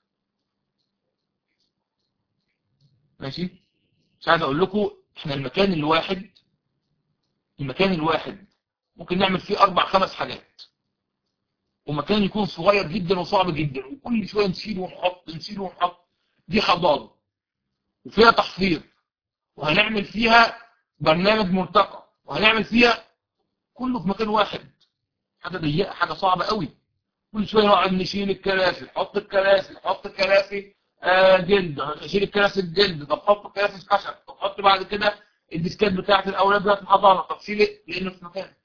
ماشي مش عايز اقول لكم احنا المكان الواحد المكان الواحد ممكن نعمل فيه اربع خمس حاجات ومكان يكون صغير جدا وصعب جدا وكل شويه نشيل ونحط نشيل ونحط دي حضاره وفيها تحفيظ وهنعمل فيها برنامج مرتقى وهنعمل فيها كله في مكان واحد حاجه ضيقه حاجه صعبه قوي كل شويه نقعد نشيل الكراسي نحط الكراسي نحط الكراسي آه جلد نشيل الكراسي الجلد طب حط الكراسي خشب طب حط بعد كده الديسكات بتاعت الاولاد بتاعت الحضانه طب شيل لانه في مكان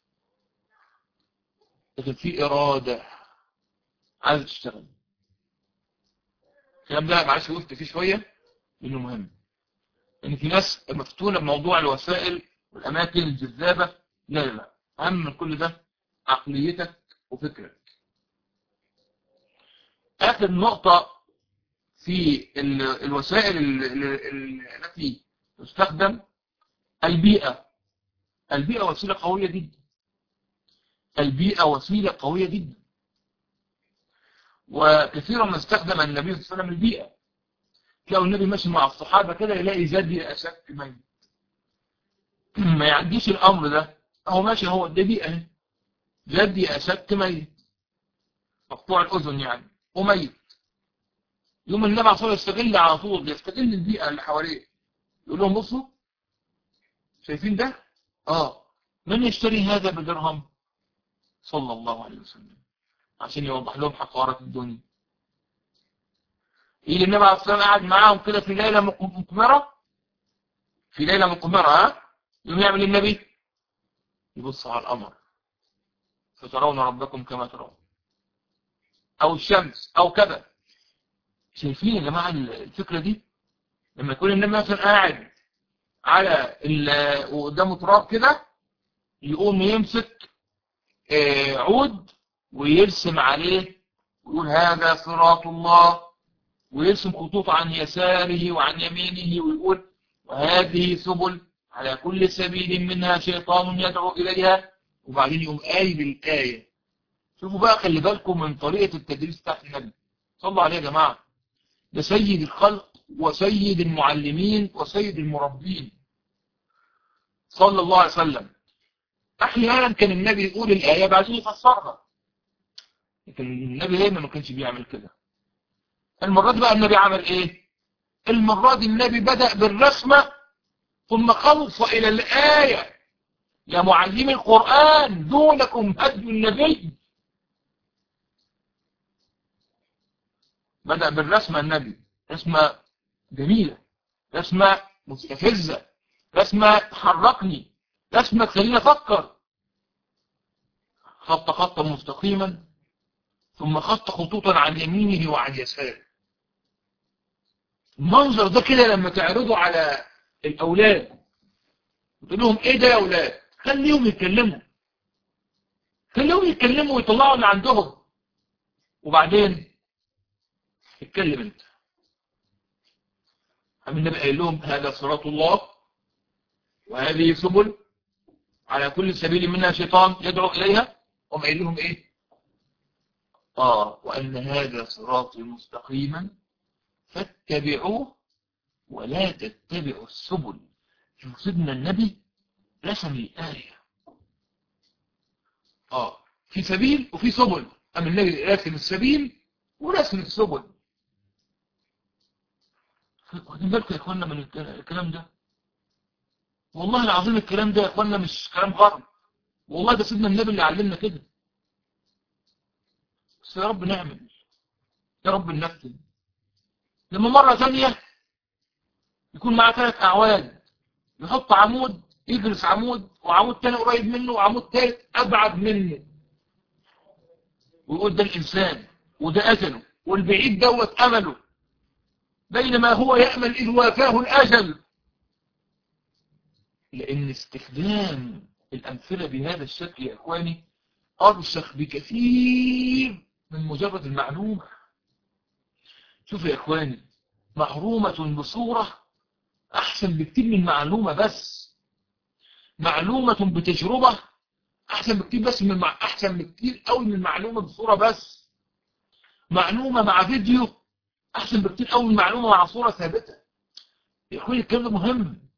لكن في اراده عايز تشتغل الكلام ده معلش وقفت فيه شويه لانه مهم ان في ناس مفتونه بموضوع الوسائل والاماكن الجذابه لا لا لا اهم من كل ده عقليتك وفكرك اخر نقطه في الوسائل التي تستخدم البيئة البيئة وسيلة قوية جدا البيئة وسيلة قوية جدا وكثيرا ما استخدم النبي صلى الله عليه وسلم البيئة تلاقوا النبي ماشي مع الصحابة كده يلاقي جدي أشك ميت ما يعديش الأمر ده هو ماشي هو ده بيئة جدي أشك ميت مقطوع الأذن يعني وميت يوم النبي عليه الصلاة والسلام يستغل على طول يستغل البيئة اللي حواليه يقول لهم بصوا شايفين ده اه من يشتري هذا بدرهم صلى الله عليه وسلم عشان يوضح لهم حقارة الدنيا يجي النبي عليه الصلاة والسلام قاعد معاهم كده في ليلة مقمرة في ليلة مقمرة ها يوم يعمل النبي يبص على القمر فترون ربكم كما ترون او الشمس او كذا شايفين يا جماعة الفكرة دي لما يكون النبي مثلا قاعد على وقدامه تراب كده يقوم يمسك عود ويرسم عليه ويقول هذا صراط الله ويرسم خطوط عن يساره وعن يمينه ويقول وهذه سبل على كل سبيل منها شيطان يدعو إليها وبعدين يقوم قايل الآية شوفوا بقى خلي بالكم من طريقة التدريس بتاعت النبي صلوا عليه يا جماعة ده سيد الخلق وسيد المعلمين وسيد المربين صلى الله عليه وسلم احيانا كان النبي يقول الآية بعدين يفسرها لكن النبي دايما ما كانش بيعمل كده المرة دي بقى النبي عمل ايه المرة دي النبي بدأ بالرسمة ثم خلص إلى الآية يا معلمي القرآن دونكم هدي النبي بدأ بالرسمة النبي رسمة جميلة رسمة مستفزة رسمة تحركني رسمة تخليني أفكر خط خطا مستقيما ثم خط خطوطا عن يمينه وعن يساره المنظر ده كده لما تعرضه على الأولاد وتقول لهم إيه ده يا أولاد خليهم يتكلموا خليهم يتكلموا ويطلعوا اللي عندهم وبعدين اتكلم انت عم النبي قال لهم هذا صراط الله وهذه سبل على كل سبيل منها شيطان يدعو إليها هم قال لهم إيه آه وأن هذا صراطي مستقيما فاتبعوه ولا تتبعوا السبل شوف سيدنا النبي رسم الآية آه في سبيل وفي سبل أما النبي رسم السبيل ورسم السبل واخدين بالكم يا اخوانا من الكلام ده والله العظيم الكلام ده يا اخوانا مش كلام غرب والله ده سيدنا النبي اللي علمنا كده بس يا رب نعمل يا رب ننفذ لما مرة ثانية يكون معاه ثلاث اعواد يحط عمود يدرس عمود وعمود تاني قريب منه وعمود ثالث ابعد منه ويقول ده الانسان وده اجله والبعيد دوت امله بينما هو يأمل إذ وافاه الأجل لأن استخدام الأمثلة بهذا الشكل يا إخواني أرسخ بكثير من مجرد المعلومة شوف يا إخواني معلومة بصورة أحسن بكتير من معلومة بس معلومة بتجربة أحسن بكتير بس من مع... أحسن بكتير قوي من معلومة بصورة بس معلومة مع فيديو أحسن بكتير قوي من معلومة مع صورة ثابتة يا أخواني الكلام ده مهم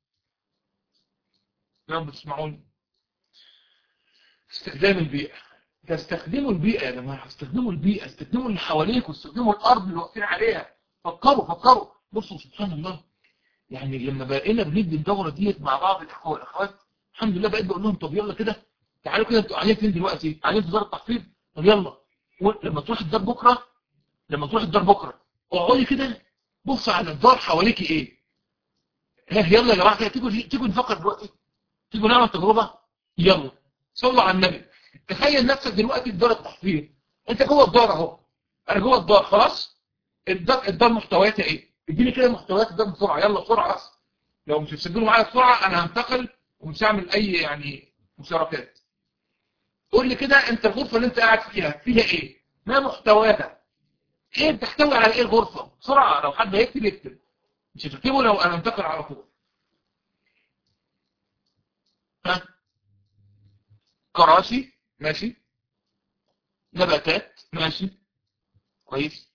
يا رب تسمعوني استخدام البيئة تستخدموا البيئة يا جماعة استخدموا البيئة استخدموا اللي حواليك واستخدموا الأرض اللي واقفين عليها فكروا فكروا بصوا سبحان الله يعني لما بقينا بندي الدورة ديت مع بعض الإخوة والأخوات الحمد لله بقيت بقول لهم طب يلا كده تعالوا كده انتوا قاعدين فين دلوقتي؟ قاعدين في دار التحفيظ طب يلا لما تروح الدار بكرة لما تروح الدار بكرة اقعدي كده بص على الدار حواليك ايه ها يلا يا جماعة كده تيجوا تيجوا نفكر دلوقتي تيجوا نعمل تجربة يلا صلوا على النبي تخيل نفسك دلوقتي في دار التحفيظ انت جوه الدار اهو انا جوه الدار خلاص الدار الدار محتوياتها ايه اديني كده محتويات الدار بسرعه يلا بسرعه بس لو مش هتسجلوا معايا بسرعه انا هنتقل ومش هعمل اي يعني مشاركات قول لي كده انت الغرفه اللي انت قاعد فيها فيها ايه ما محتواها ايه بتحتوي على ايه الغرفه بسرعه لو حد هيكتب يكتب مش هتكتبه لو انا انتقل على طول ها كراسي ماشي نباتات ماشي كويس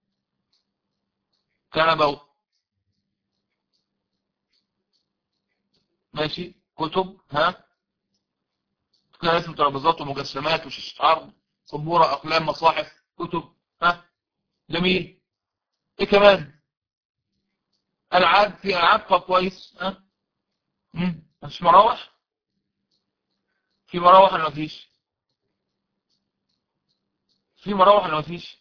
كنبه ماشي كتب ها كراسي وترابيزات ومجسمات وشاشة عرض سبورة أقلام مصاحف كتب ها جميل ايه كمان ألعاب في ألعاب كويس ها مم. مش مراوح في مراوح ولا مفيش في مراوح ولا مفيش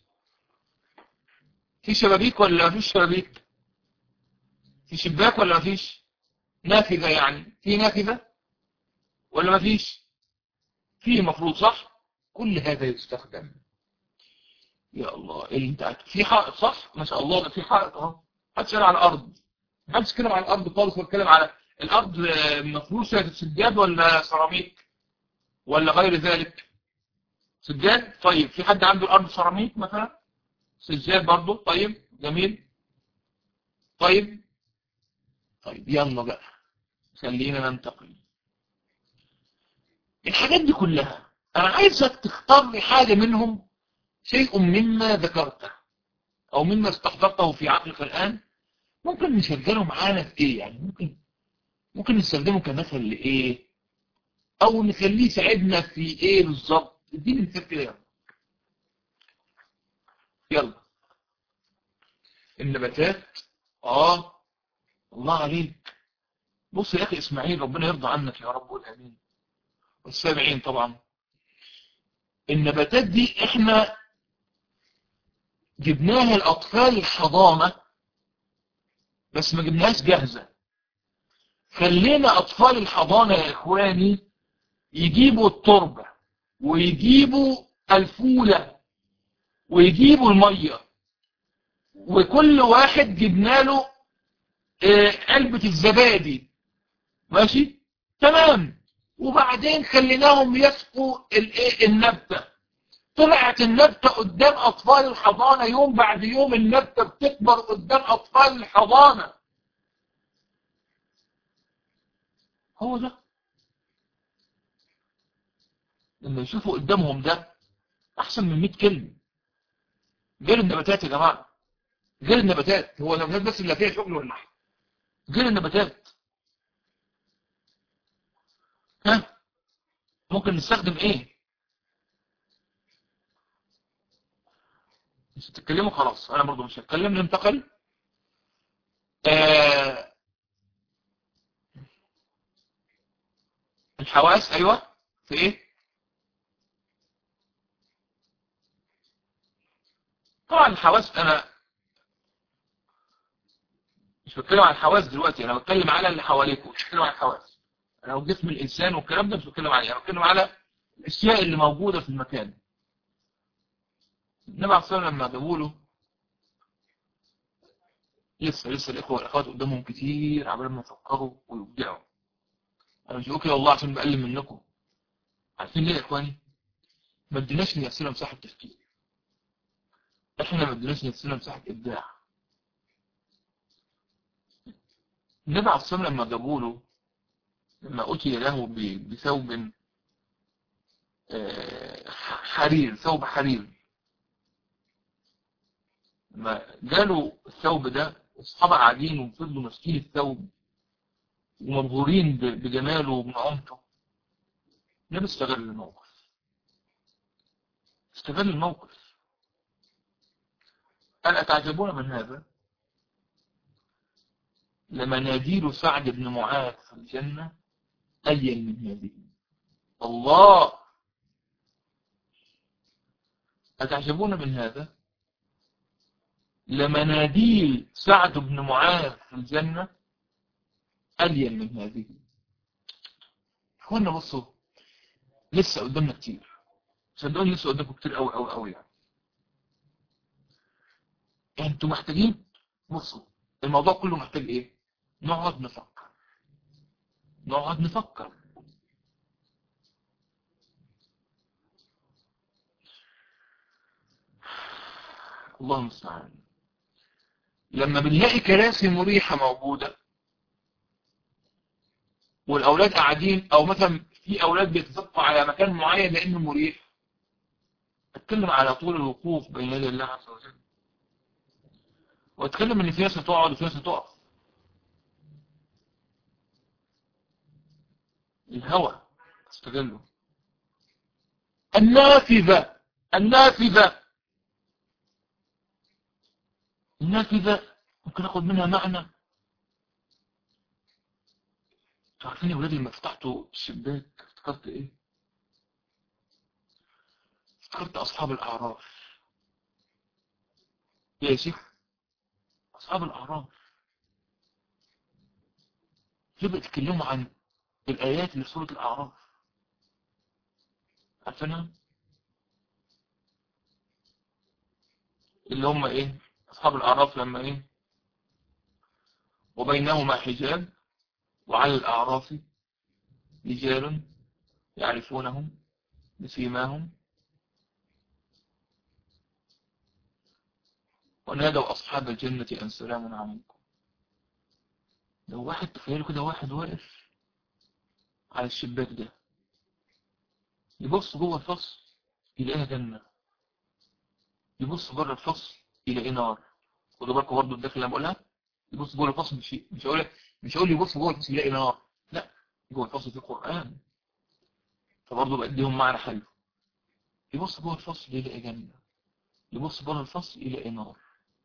في شبابيك ولا مفيش شبابيك في شباك ولا مفيش نافذة يعني في نافذة ولا مفيش في مفروض صح كل هذا يستخدم يا الله اللي انت قاعد في حائط صح ما شاء الله ده في حائط اهو محدش على الارض محدش يتكلم على الارض خالص بيتكلم على الارض مفروشه سجاد ولا سيراميك ولا غير ذلك سجاد طيب في حد عنده الارض سيراميك مثلا سجاد برضه طيب جميل طيب طيب يلا بقى خلينا ننتقل الحاجات دي كلها انا عايزك تختار لي حاجة منهم شيء مما ذكرته او مما استحضرته في عقلك الان ممكن نشغله معانا في ايه يعني ممكن ممكن نستخدمه كمثل لايه او نخليه يساعدنا في ايه بالظبط اديني مثال كده يلا يلا النباتات اه الله عليك بص يا اخي اسماعيل ربنا يرضى عنك يا رب والامين والسامعين طبعا النباتات دي احنا جبناها الاطفال الحضانة بس ما جبناهاش جاهزة خلينا اطفال الحضانة يا اخواني يجيبوا التربة ويجيبوا الفولة ويجيبوا المية وكل واحد جبنا له علبة الزبادي ماشي تمام وبعدين خليناهم يسقوا النبتة طلعت النبتة قدام أطفال الحضانة يوم بعد يوم النبتة بتكبر قدام أطفال الحضانة هو ده لما يشوفوا قدامهم ده أحسن من 100 كلمة غير النباتات يا جماعة غير النباتات هو النباتات بس اللي فيها شغل ولا حاجة غير النباتات ها ممكن نستخدم ايه مش هتتكلموا خلاص انا برضو مش هتكلم ننتقل آه الحواس ايوه في ايه طبعا الحواس انا مش بتكلم عن الحواس دلوقتي انا بتكلم على اللي حواليكم مش بتكلم عن الحواس انا جسم الانسان والكلام ده مش بتكلم عليه انا بتكلم على الاشياء اللي موجوده في المكان النبي عليه الصلاه والسلام لما جابوا له لسه لسه الاخوه والاخوات قدامهم كتير عبال ما يفكروا ويبدعوا انا مش بقول كده والله عشان بقلل منكم عارفين ليه يا اخواني ما اديناش لنفسنا مساحه تفكير احنا ما اديناش لنفسنا مساحه ابداع النبي عليه الصلاه لما جابوا له لما اتي له بثوب حرير ثوب حرير لما جاله الثوب ده اصحابه قاعدين وفضلوا ماسكين الثوب ومبهورين بجماله وبنعومته النبي استغل الموقف استغل الموقف قال أتعجبون من هذا لمناديل سعد بن معاذ في الجنة ألين من هذه الله أتعجبون من هذا لمناديل سعد بن معاذ في الجنة ألين من هذه اخوانا بصوا لسه قدامنا كتير صدقوني لسه قدامكم كتير قوي قوي قوي يعني انتوا محتاجين بصوا الموضوع كله محتاج ايه نقعد نفكر نقعد نفكر الله المستعان لما بنلاقي كراسي مريحة موجودة والأولاد قاعدين أو مثلا في أولاد بيتزقوا على مكان معين لأنه مريح اتكلم على طول الوقوف بين يدي الله عز وجل واتكلم ان في ناس هتقعد وفي ناس هتقف الهوى استغله النافذة النافذة النافذة ممكن اخد منها معنى تعرفين يا ولادي لما فتحتوا الشباك افتكرت ايه افتكرت اصحاب الاعراف يا شيخ اصحاب الاعراف ليه بيتكلموا عن الايات اللي في سوره الاعراف عارفينها اللي هم ايه اصحاب الاعراف لما ايه وبينهما حجاب وعلى الاعراف رجال يعرفونهم بسيماهم ونادوا أصحاب الجنة أن سلام عليكم لو واحد تخيلوا كده واحد واقف على الشباك ده يبص جوه الفصل يلاقيها جنة يبص بره الفصل يلاقي نار خدوا بالكم برضه الداخل اللي بقولها يبص جوه الفصل مش مش هقول مش هقول يبص جوه الفصل يلاقي نار لا جوه الفصل في قرآن فبرضه بديهم معنى حلو يبص جوه الفصل يلاقي جنة يبص بره الفصل يلاقي نار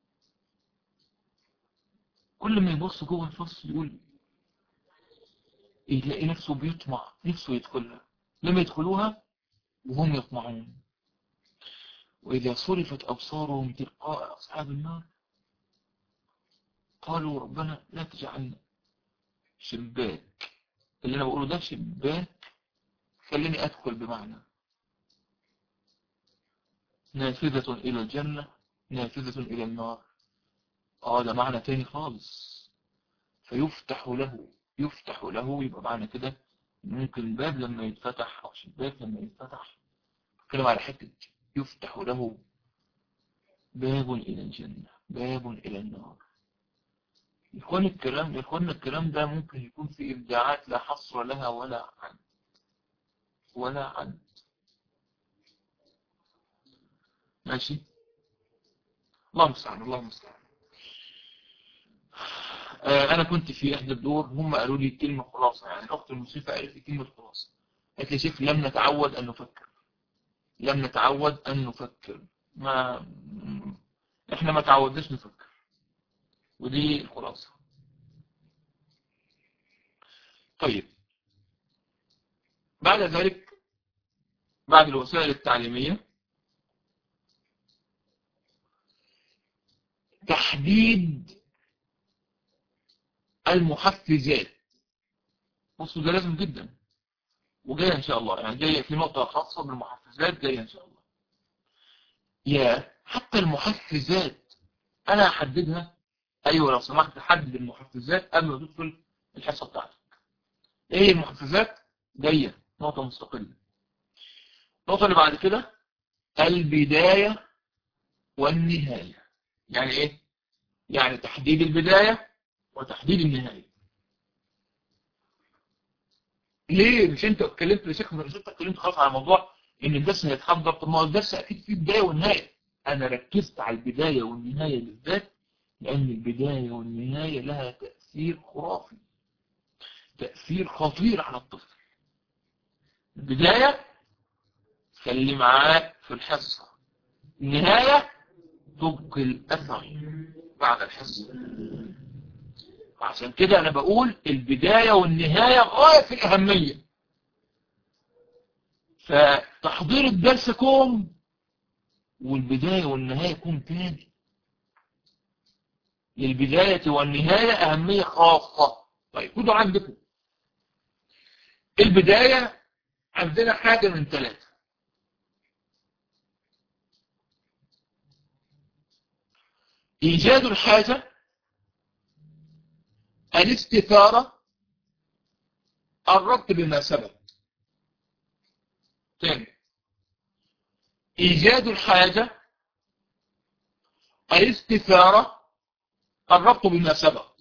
كل ما يبص جوه الفصل يقول يلاقي نفسه بيطمع نفسه يدخلها لما يدخلوها وهم يطمعون وإذا صرفت أبصارهم تلقاء أصحاب النار قالوا ربنا لا تجعلنا شباك اللي أنا بقوله ده شباك خليني أدخل بمعنى نافذة إلى الجنة نافذة إلى النار آه ده معنى تاني خالص فيفتح له يفتح له يبقى معنى كده ممكن الباب لما يتفتح أو شباك لما يتفتح كلام على حتة يفتح له باب إلى الجنة باب إلى النار يكون الكلام يكون الكلام ده ممكن يكون في إبداعات لا حصر لها ولا عد ولا عد ماشي الله المستعان الله المستعان آه انا كنت في احدى الدور هم قالوا لي كلمة خلاصة يعني الاخت الموسيقى قالت لي كلمة خلاصة قالت لي شيخ لم نتعود ان نفكر لم نتعود ان نفكر ما احنا ما تعودناش نفكر ودي الخلاصة طيب بعد ذلك بعد الوسائل التعليمية تحديد المحفزات بصوا ده لازم جدا وجاية ان شاء الله يعني جاية في نقطة خاصة بالمحفزات جاية ان شاء الله يا حتى المحفزات انا احددها ايوه لو سمحت حدد المحفزات قبل ما تدخل الحصة بتاعتك ايه المحفزات جاية نقطة مستقلة النقطة اللي بعد كده البداية والنهاية يعني ايه يعني تحديد البداية وتحديد النهاية ليه مش انت اتكلمت يا شيخ مش انت اتكلمت خلاص على موضوع ان الدرس هيتحضر طب ما هو الدرس اكيد فيه بداية والنهاية انا ركزت على البداية والنهاية بالذات لان البداية والنهاية لها تأثير خرافي تأثير خطير على الطفل البداية خلي معاك في الحصة النهاية تبقي الأثر بعد الحصة عشان كده أنا بقول البداية والنهاية غاية في الأهمية فتحضير الدرس كوم والبداية والنهاية كوم تاني للبداية والنهاية أهمية خاصة طيب خدوا عندكم البداية عندنا حاجة من ثلاثة إيجاد الحاجة الاستثارة الربط بما سبق ثاني إيجاد الحاجة الاستثارة الربط بما سبق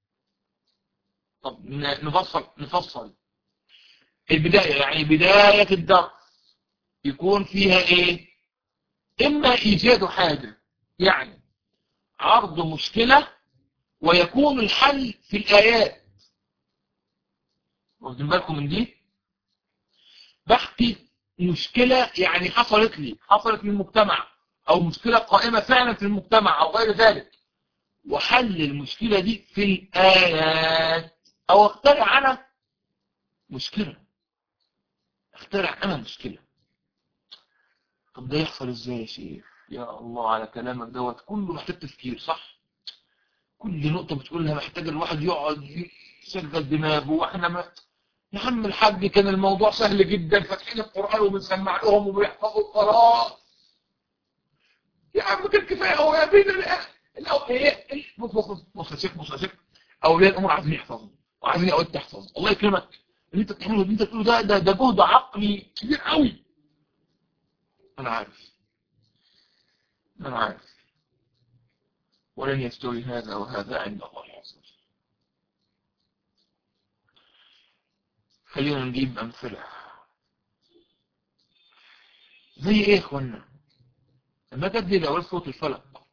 طب نفصل نفصل البداية يعني بداية الدرس يكون فيها ايه اما ايجاد حاجة يعني عرض مشكلة ويكون الحل في الآيات واخدين بالكم من دي بحكي مشكلة يعني حصلت لي حصلت للمجتمع أو مشكلة قائمة فعلا في المجتمع أو غير ذلك وحل المشكلة دي في الآيات أو اخترع أنا مشكلة اخترع أنا مشكلة طب ده يحصل إزاي يا شيخ يا الله على كلامك دوت كله محتاج تفكير صح كل نقطة بتقولها محتاج الواحد يقعد يشغل دماغه واحنا ما يا عم الحاج كان الموضوع سهل جدا فاتحين القرآن وبنسمع لهم وبيحفظوا خلاص يا عم كان كفاية هو يا بينا ايه بص بص بص يا شيخ بص يا شيخ اولياء الامور عايزين يحفظوا وعايزين يقعد تحفظ الله يكرمك اللي انت بتعمله اللي انت بتقوله ده ده ده جهد عقلي كبير قوي انا عارف انا عارف ولن يستوي هذا وهذا عند الله عز وجل خلينا نجيب أمثلة زي ايه يا اخوانا لما جت لي الأول صوت الفلق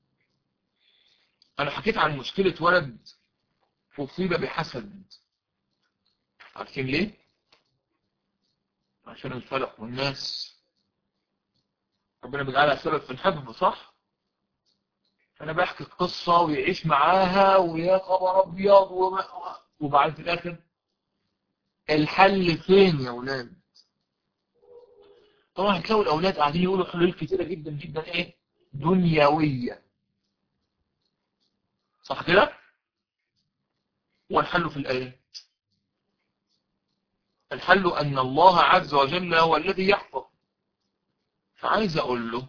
أنا حكيت عن مشكلة ولد أصيب بحسد عارفين ليه؟ عشان الفلق والناس ربنا بيجعلها سبب في الحفظ صح؟ فأنا بحكي قصة ويعيش معاها ويا خبر أبيض وما... وبعد في الآخر الحل فين يا أولاد؟ طبعا هتلاقوا الأولاد قاعدين يقولوا حلول كتيرة جدا جدا إيه؟ دنيوية صح كده؟ والحل في الآيات الحل أن الله عز وجل هو الذي يحفظ فعايز أقول له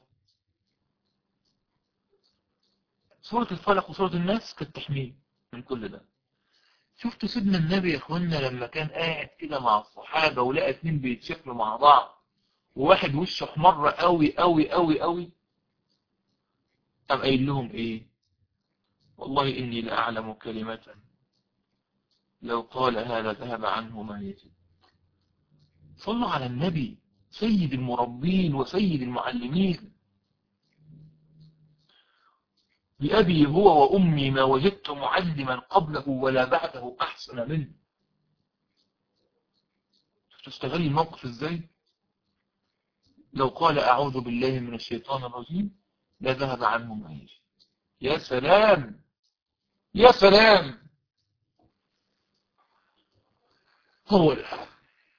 سورة الفلق وسورة الناس كالتحميل من كل ده شفتوا سيدنا النبي يا اخوانا لما كان قاعد كده مع الصحابة ولقى اتنين بيتشكلوا مع بعض وواحد وشه احمر قوي قوي قوي قوي قام قايل لهم ايه والله اني لاعلم كلمة لو قال هذا ذهب عنه ما يجب صلوا على النبي سيد المربين وسيد المعلمين بأبي هو وأمي ما وجدت معلما قبله ولا بعده أحسن منه تستغل الموقف ازاي لو قال أعوذ بالله من الشيطان الرجيم لا ذهب عنه ما يجي يا سلام يا سلام هو ده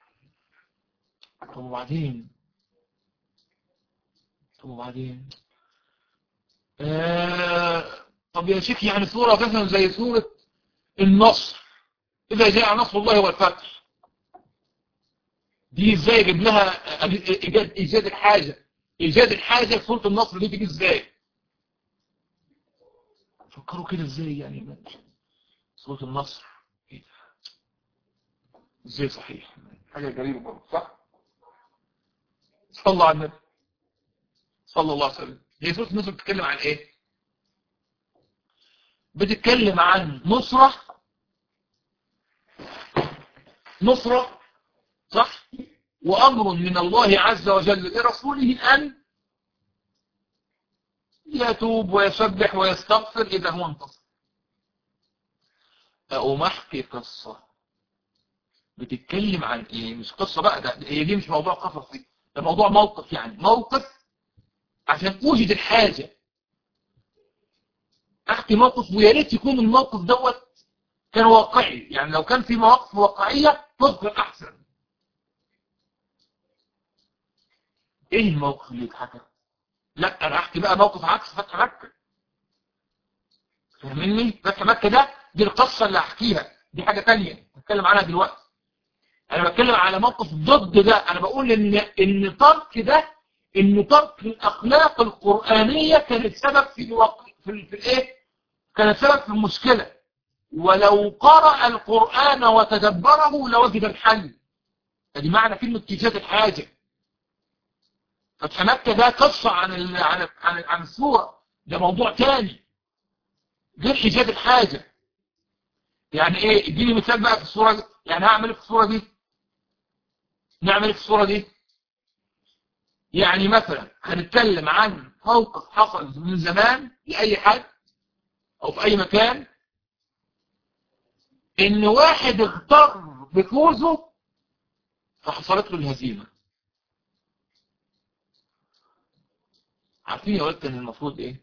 طب وبعدين طب وبعدين آه طب يا شيخ يعني صورة مثلا زي صورة النصر إذا جاء نصر الله والفتح دي ازاي يجيب لها ايجاد ايجاد الحاجه ايجاد الحاجه في سوره النصر دي تيجي ازاي فكروا كده ازاي يعني سوره النصر ايه ده ازاي صحيح حاجه غريبه برضه صح صلى الله على النبي صلى الله عليه وسلم هي سوره النصر بتتكلم عن ايه بتتكلم عن نصره نصره صح وأمر من الله عز وجل لرسوله أن يتوب ويسبح ويستغفر إذا هو انتصر أقوم أحكي قصة بتتكلم عن إيه مش قصة بقى ده هي دي مش موضوع قصصي ده موضوع موقف يعني موقف عشان أوجد الحاجة أحكي موقف ويا ريت يكون الموقف دوت كان واقعي يعني لو كان في مواقف واقعية تذكر أحسن ايه الموقف اللي اتحكى لا انا احكي بقى موقف عكس فتح مكة فاهمني فتح مكة ده دي القصة اللي احكيها دي حاجة تانية هتكلم عنها دلوقتي انا بتكلم على موقف ضد ده انا بقول ان ان ترك ده ان ترك الاخلاق القرآنية كانت سبب في الوق... في, ال... في الايه كانت سبب في المشكلة ولو قرأ القرآن وتدبره لوجد الحل ادي معنى كلمة ايجاد الحاجة فتح مكة ده قصة عن ال... عن عن عن السورة ده موضوع تاني غير حجاب الحاجة يعني ايه اديني مثال بقى في الصورة دي يعني هعمل في الصورة دي نعمل في الصورة دي يعني مثلا هنتكلم عن موقف حصل من زمان لأي حد او في اي مكان ان واحد اغتر بفوزه فحصلت له الهزيمه عارفين يا ولد كان المفروض ايه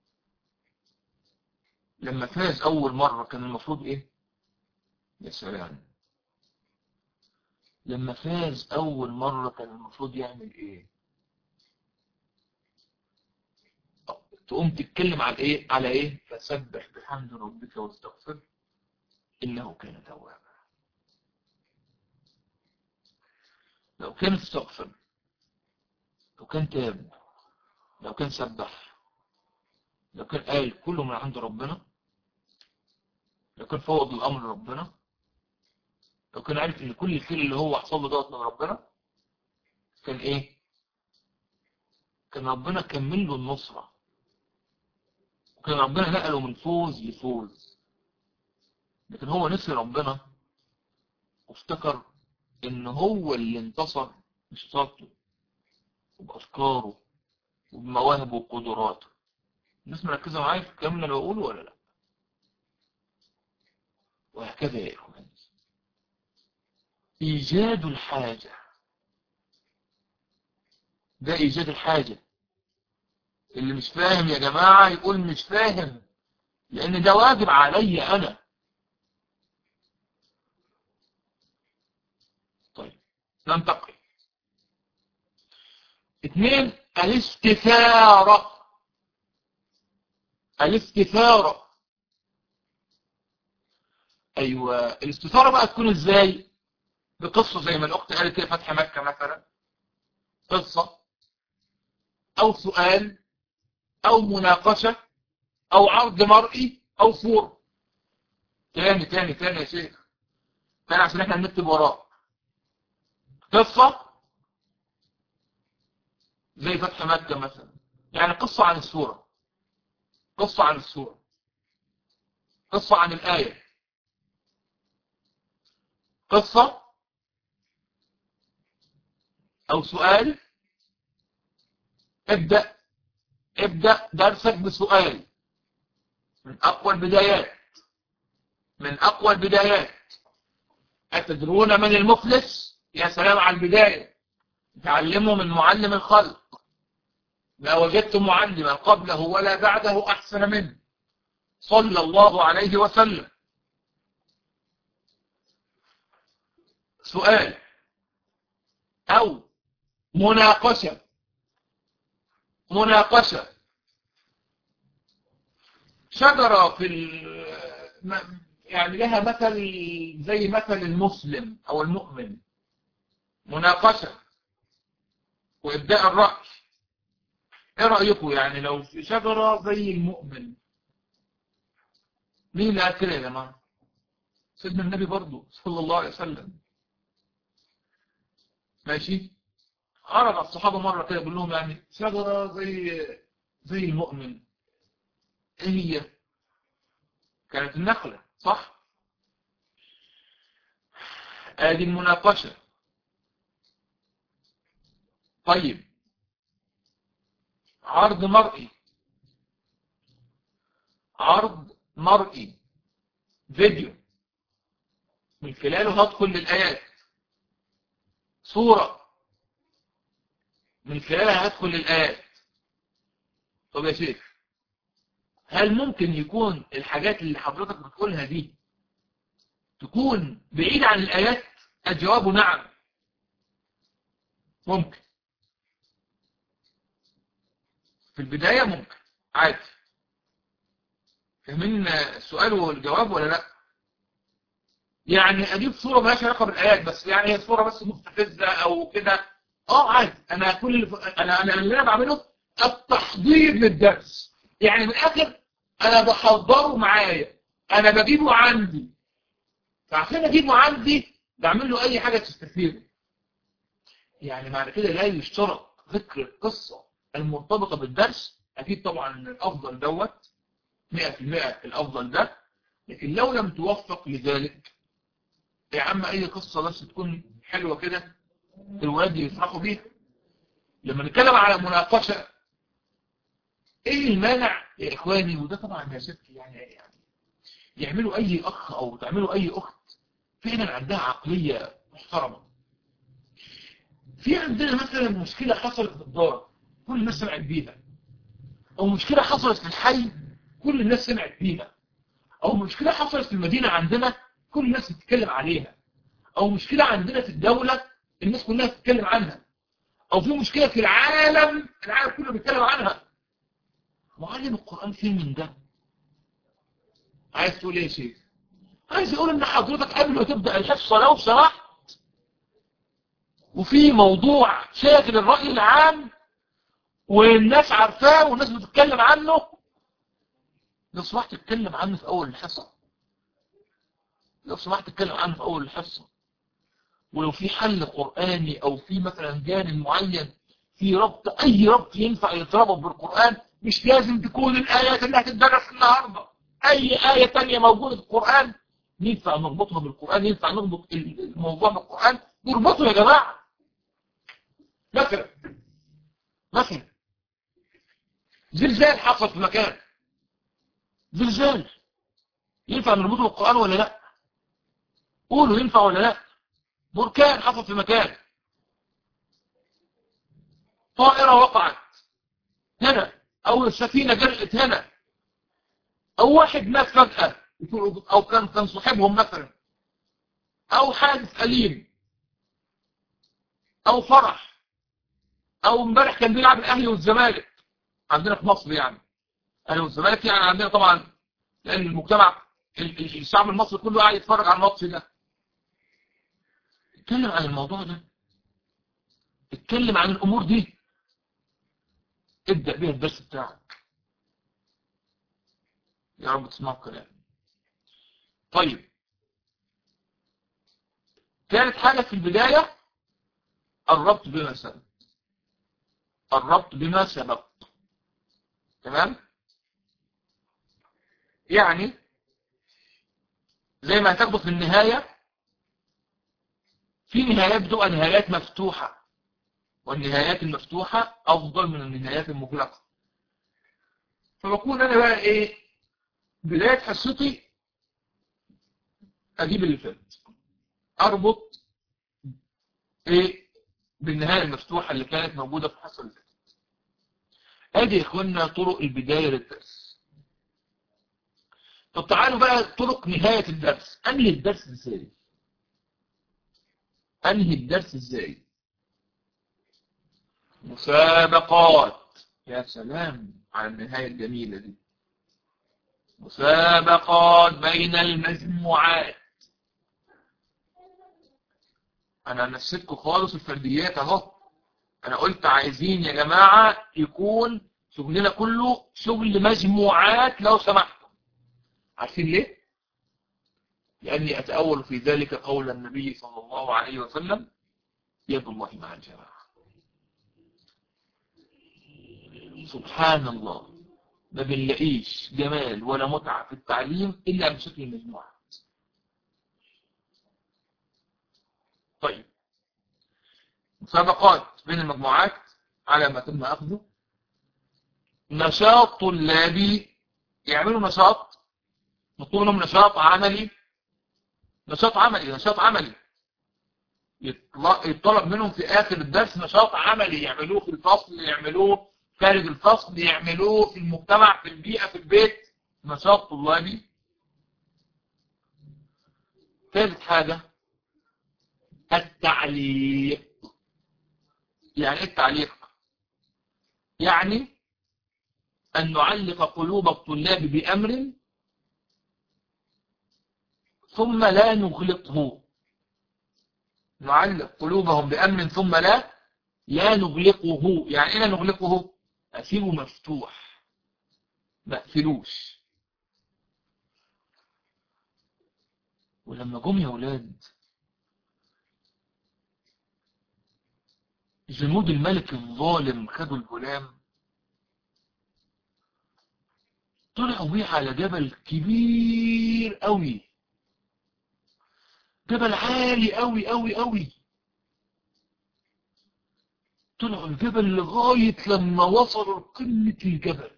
لما فاز اول مرة كان المفروض ايه يا سلام لما فاز اول مرة كان المفروض يعمل ايه تقوم تتكلم على ايه على ايه فسبح بحمد ربك واستغفر انه كان توابا لو كان استغفر لو كان تاب لو كان سبح لو كان قال كله من عند ربنا لو كان فوض الأمر لربنا لو كان عارف ان كل الخير اللي هو حصل له دوت من ربنا كان ايه كان ربنا كمل له النصرة وكان ربنا نقله من فوز لفوز لكن هو نسي ربنا وافتكر ان هو اللي انتصر مش طاقته وبأفكاره وبمواهبه وقدراته الناس مركزة معايا في الكلام اللي انا بقوله ولا لا وهكذا يا إخوان إيجاد الحاجة ده إيجاد الحاجة اللي مش فاهم يا جماعة يقول مش فاهم لأن ده واجب علي أنا طيب ننتقل اثنين الاستثارة الاستثارة ايوه الاستثارة بقى تكون ازاي بقصة زي ما الاخت قالت كده فتح مكة مثلا قصة او سؤال او مناقشة او عرض مرئي او صورة تاني تاني تاني يا شيخ تاني عشان احنا نكتب وراه قصة زي فتح مكة مثلا يعني قصة عن السورة قصة عن السورة قصة عن الآية قصة أو سؤال ابدأ ابدأ درسك بسؤال من أقوى البدايات من أقوى البدايات أتدرون من المفلس يا سلام على البداية تعلموا من معلم الخلق ما وجدت معلما قبله ولا بعده أحسن منه صلى الله عليه وسلم سؤال أو مناقشة مناقشة شجرة في يعني لها مثل زي مثل المسلم أو المؤمن مناقشة وإبداء الرأي إيه رأيكم يعني لو في شجرة زي المؤمن مين اللي قال كده يا جماعة سيدنا النبي برضه صلى الله عليه وسلم ماشي عرض على الصحابة مرة كده بيقول لهم يعني شجرة زي زي المؤمن ايه هي كانت النخلة صح ادي المناقشة طيب عرض مرئي عرض مرئي فيديو من خلاله هدخل للآيات صورة من خلالها هدخل للآيات طب يا شيخ هل ممكن يكون الحاجات اللي حضرتك بتقولها دي تكون بعيدة عن الآيات الجواب نعم ممكن في البداية ممكن عادي فاهمين السؤال والجواب ولا لا يعني اجيب صورة مالهاش علاقة بالايات بس يعني هي صورة بس مستفزة او كده اه عادي انا كل انا انا اللي انا بعمله التحضير للدرس يعني من الاخر انا بحضره معايا انا بجيبه عندي فعشان اجيبه عندي بعمل له اي حاجة تستفيده يعني معنى كده لا يشترط ذكر القصة المرتبطة بالدرس اكيد طبعا الافضل دوت 100% الافضل ده لكن لو لم توفق لذلك يا عم اي قصة بس تكون حلوة كده الولاد يفرحوا بيها لما نتكلم على مناقشة ايه المانع يا اخواني وده طبعا يا ستي يعني, يعني يعملوا اي اخ او تعملوا اي اخت فعلا عندها عقلية محترمة في عندنا مثلا مشكلة حصلت في الدار كل الناس سمعت بيها او مشكلة حصلت في الحي كل الناس سمعت بيها او مشكلة حصلت في المدينة عندنا كل الناس بتتكلم عليها او مشكلة عندنا في الدولة الناس كلها بتتكلم عنها او في مشكلة في العالم العالم كله بيتكلم عنها معلم القرآن فين من ده عايز تقول ايه يا شيخ عايز يقول ان حضرتك قبل ما تبدأ الحصة لو سمحت وفي موضوع شاغل الرأي العام والناس عارفاه والناس بتتكلم عنه لو سمحت تتكلم عنه في اول الحصة لو سمحت تتكلم عنه في اول الحصة ولو في حل قرآني او في مثلا جانب معين في ربط اي ربط ينفع يتربط بالقرآن مش لازم تكون الايات اللي هتدرس النهاردة اي آية تانية موجودة في القرآن ينفع نربطها بالقرآن ينفع نربط الموضوع بالقرآن نربطه يا جماعة مثلا مثلا زلزال حصل في مكان زلزال ينفع نربطه بالقرآن ولا لا قولوا ينفع ولا لا بركان حصل في مكان طائرة وقعت هنا او السفينة جرقت هنا او واحد مات فجأة او كان كان صاحبهم مثلا او حادث أليم او فرح او امبارح كان بيلعب الاهلي والزمالك عندنا في مصر يعني الاهلي والزمالك يعني عندنا طبعا لان المجتمع الشعب المصري كله قاعد يتفرج على الماتش ده اتكلم عن الموضوع ده اتكلم عن الامور دي ابدأ بيها الدرس بتاعك يا رب تسمع الكلام طيب ثالث حاجة في البداية الربط بما سبق الربط بما سبق تمام يعني زي ما هتاخده في النهاية في نهايات بتبقى نهايات مفتوحة والنهايات المفتوحة أفضل من النهايات المغلقة فبكون أنا بقى إيه بداية حصتي أجيب اللي فات أربط إيه بالنهاية المفتوحة اللي كانت موجودة في الحصة اللي فاتت أدي يا إخوانا طرق البداية للدرس طب تعالوا بقى طرق نهاية الدرس أنهي الدرس إزاي أنهي الدرس إزاي مسابقات يا سلام على النهاية الجميلة دي مسابقات بين المجموعات انا نسيتكم خالص الفرديات اهو انا قلت عايزين يا جماعة يكون شغلنا كله شغل مجموعات لو سمحتم عارفين ليه لاني اتأول في ذلك قول النبي صلى الله عليه وسلم يد الله مع الجماعة سبحان الله ما بنلاقيش جمال ولا متعة في التعليم إلا بشكل المجموعات طيب مسابقات بين المجموعات على ما تم أخذه نشاط طلابي يعملوا نشاط نطلب لهم نشاط عملي نشاط عملي نشاط عملي يطلب منهم في آخر الدرس نشاط عملي يعملوه في الفصل يعملوه خارج الفصل يعملوه في المجتمع في البيئة في البيت نشاط طلابي ثالث حاجة التعليق يعني ايه التعليق يعني أن نعلق قلوب الطلاب بأمر ثم لا نغلقه نعلق قلوبهم بأمر ثم لا لا نغلقه يعني ايه لا نغلقه أسيبه مفتوح ما اقفلوش ولما جم يا ولاد جنود الملك الظالم خدوا الغلام طلعوا بيه على جبل كبير قوي جبل عالي قوي قوي قوي طلعوا الجبل لغاية لما وصلوا لقمة الجبل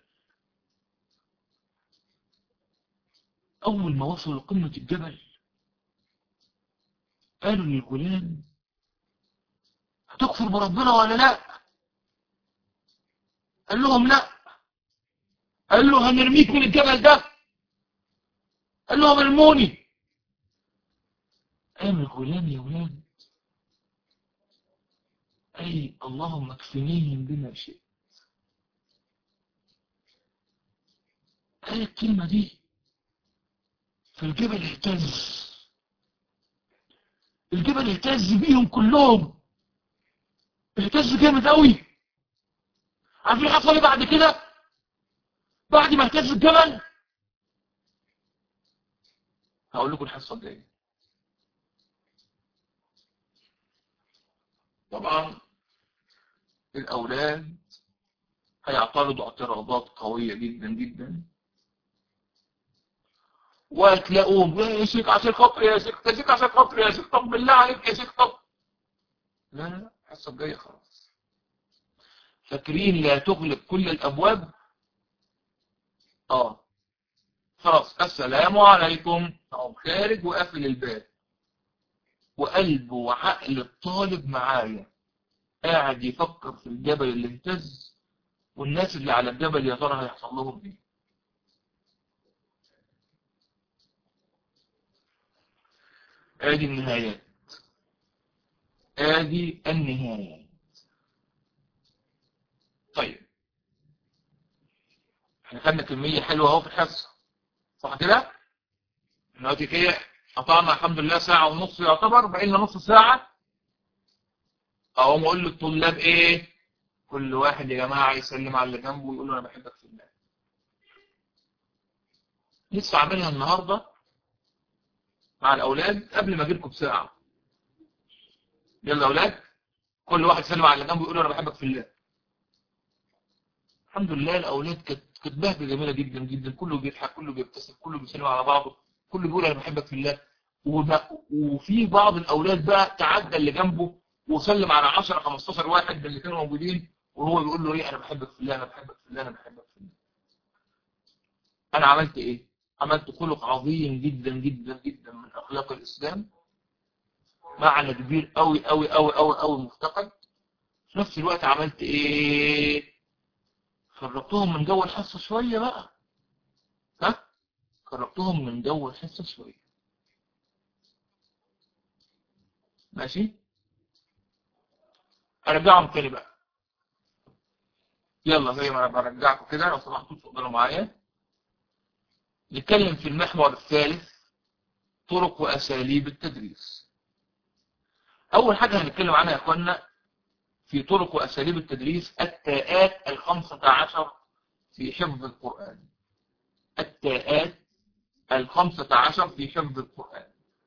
أول ما وصلوا لقمة الجبل قالوا للغلام هتكفر بربنا ولا لا قال لهم لا قال له هنرميك من الجبل ده قال لهم ارموني قام الغلام يا ولاد أي اللهم اكفنيهم بما شئت قال الكلمة دي فالجبل اهتز الجبل اهتز بيهم كلهم اهتز جامد قوي عارفين حصل ايه بعد كده بعد ما اهتز الجبل هقول لكم الحصه الجايه طبعا الأولاد هيعترضوا اعتراضات قوية جدا جدا وهتلاقوهم يا شيخ عشان خاطري يا شيخ يا شيخ عشان خاطري يا شيخ طب بالله عليك يا شيخ طب لا لا الحصة الجاية خلاص فاكرين لا تغلق كل الأبواب اه خلاص السلام عليكم اقوم خارج وقافل الباب وقلب وعقل الطالب معايا قاعد يفكر في الجبل اللي اهتز والناس اللي على الجبل يا ترى هيحصل لهم ايه ادي النهايات ادي النهايات طيب احنا خدنا كمية حلوة اهو في الحصة صح كده دلوقتي كده قطعنا الحمد لله ساعة ونص يعتبر بقى لنا نص ساعة اقوم اقول للطلاب ايه كل واحد يا جماعة يسلم على اللي جنبه ويقول له انا بحبك في الله لسه عاملها النهاردة مع الاولاد قبل ما اجيلكم بساعة يلا يا اولاد كل واحد يسلم على اللي جنبه ويقول له انا بحبك في الله الحمد لله الاولاد كانت كانت بهجة جميلة جدا جدا كله بيضحك كله بيبتسم كله بيسلم على بعضه كله بيقول انا بحبك في الله وفي بعض الاولاد بقى تعدى اللي جنبه وسلم على 10 15 واحد من اللي كانوا موجودين وهو بيقول له ايه انا بحبك في الله انا بحبك في الله انا بحبك في الله انا عملت ايه عملت خلق عظيم جدا جدا جدا من اخلاق الاسلام معنى كبير قوي قوي قوي قوي قوي مفتقد في نفس الوقت عملت ايه خرجتهم من جو الحصه شويه بقى ها خرجتهم من جو الحصه شويه ماشي ارجعهم تاني بقى يلا زي ما برجعكم كده لو سمحتوا تفضلوا معايا نتكلم في المحور الثالث طرق وأساليب التدريس أول حاجة هنتكلم عنها يا أخوانا في طرق وأساليب التدريس التاءات الخمسة عشر في حفظ القرآن التاءات الخمسة عشر في حفظ القرآن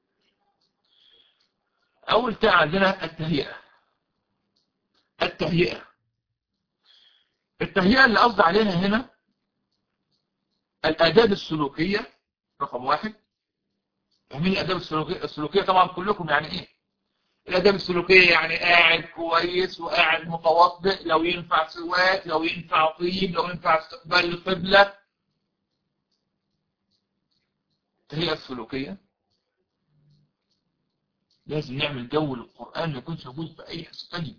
أول تاء عندنا التهيئة التهيئة التهيئة اللي قصد عليها هنا الآداب السلوكية رقم واحد فاهمين الآداب السلوكية السلوكية طبعا كلكم يعني إيه الآداب السلوكية يعني قاعد كويس وقاعد متوضئ لو ينفع سواك لو ينفع طيب لو ينفع استقبال القبلة التهيئة السلوكية لازم نعمل جو للقرآن ما يكونش موجود في أي حصة تانية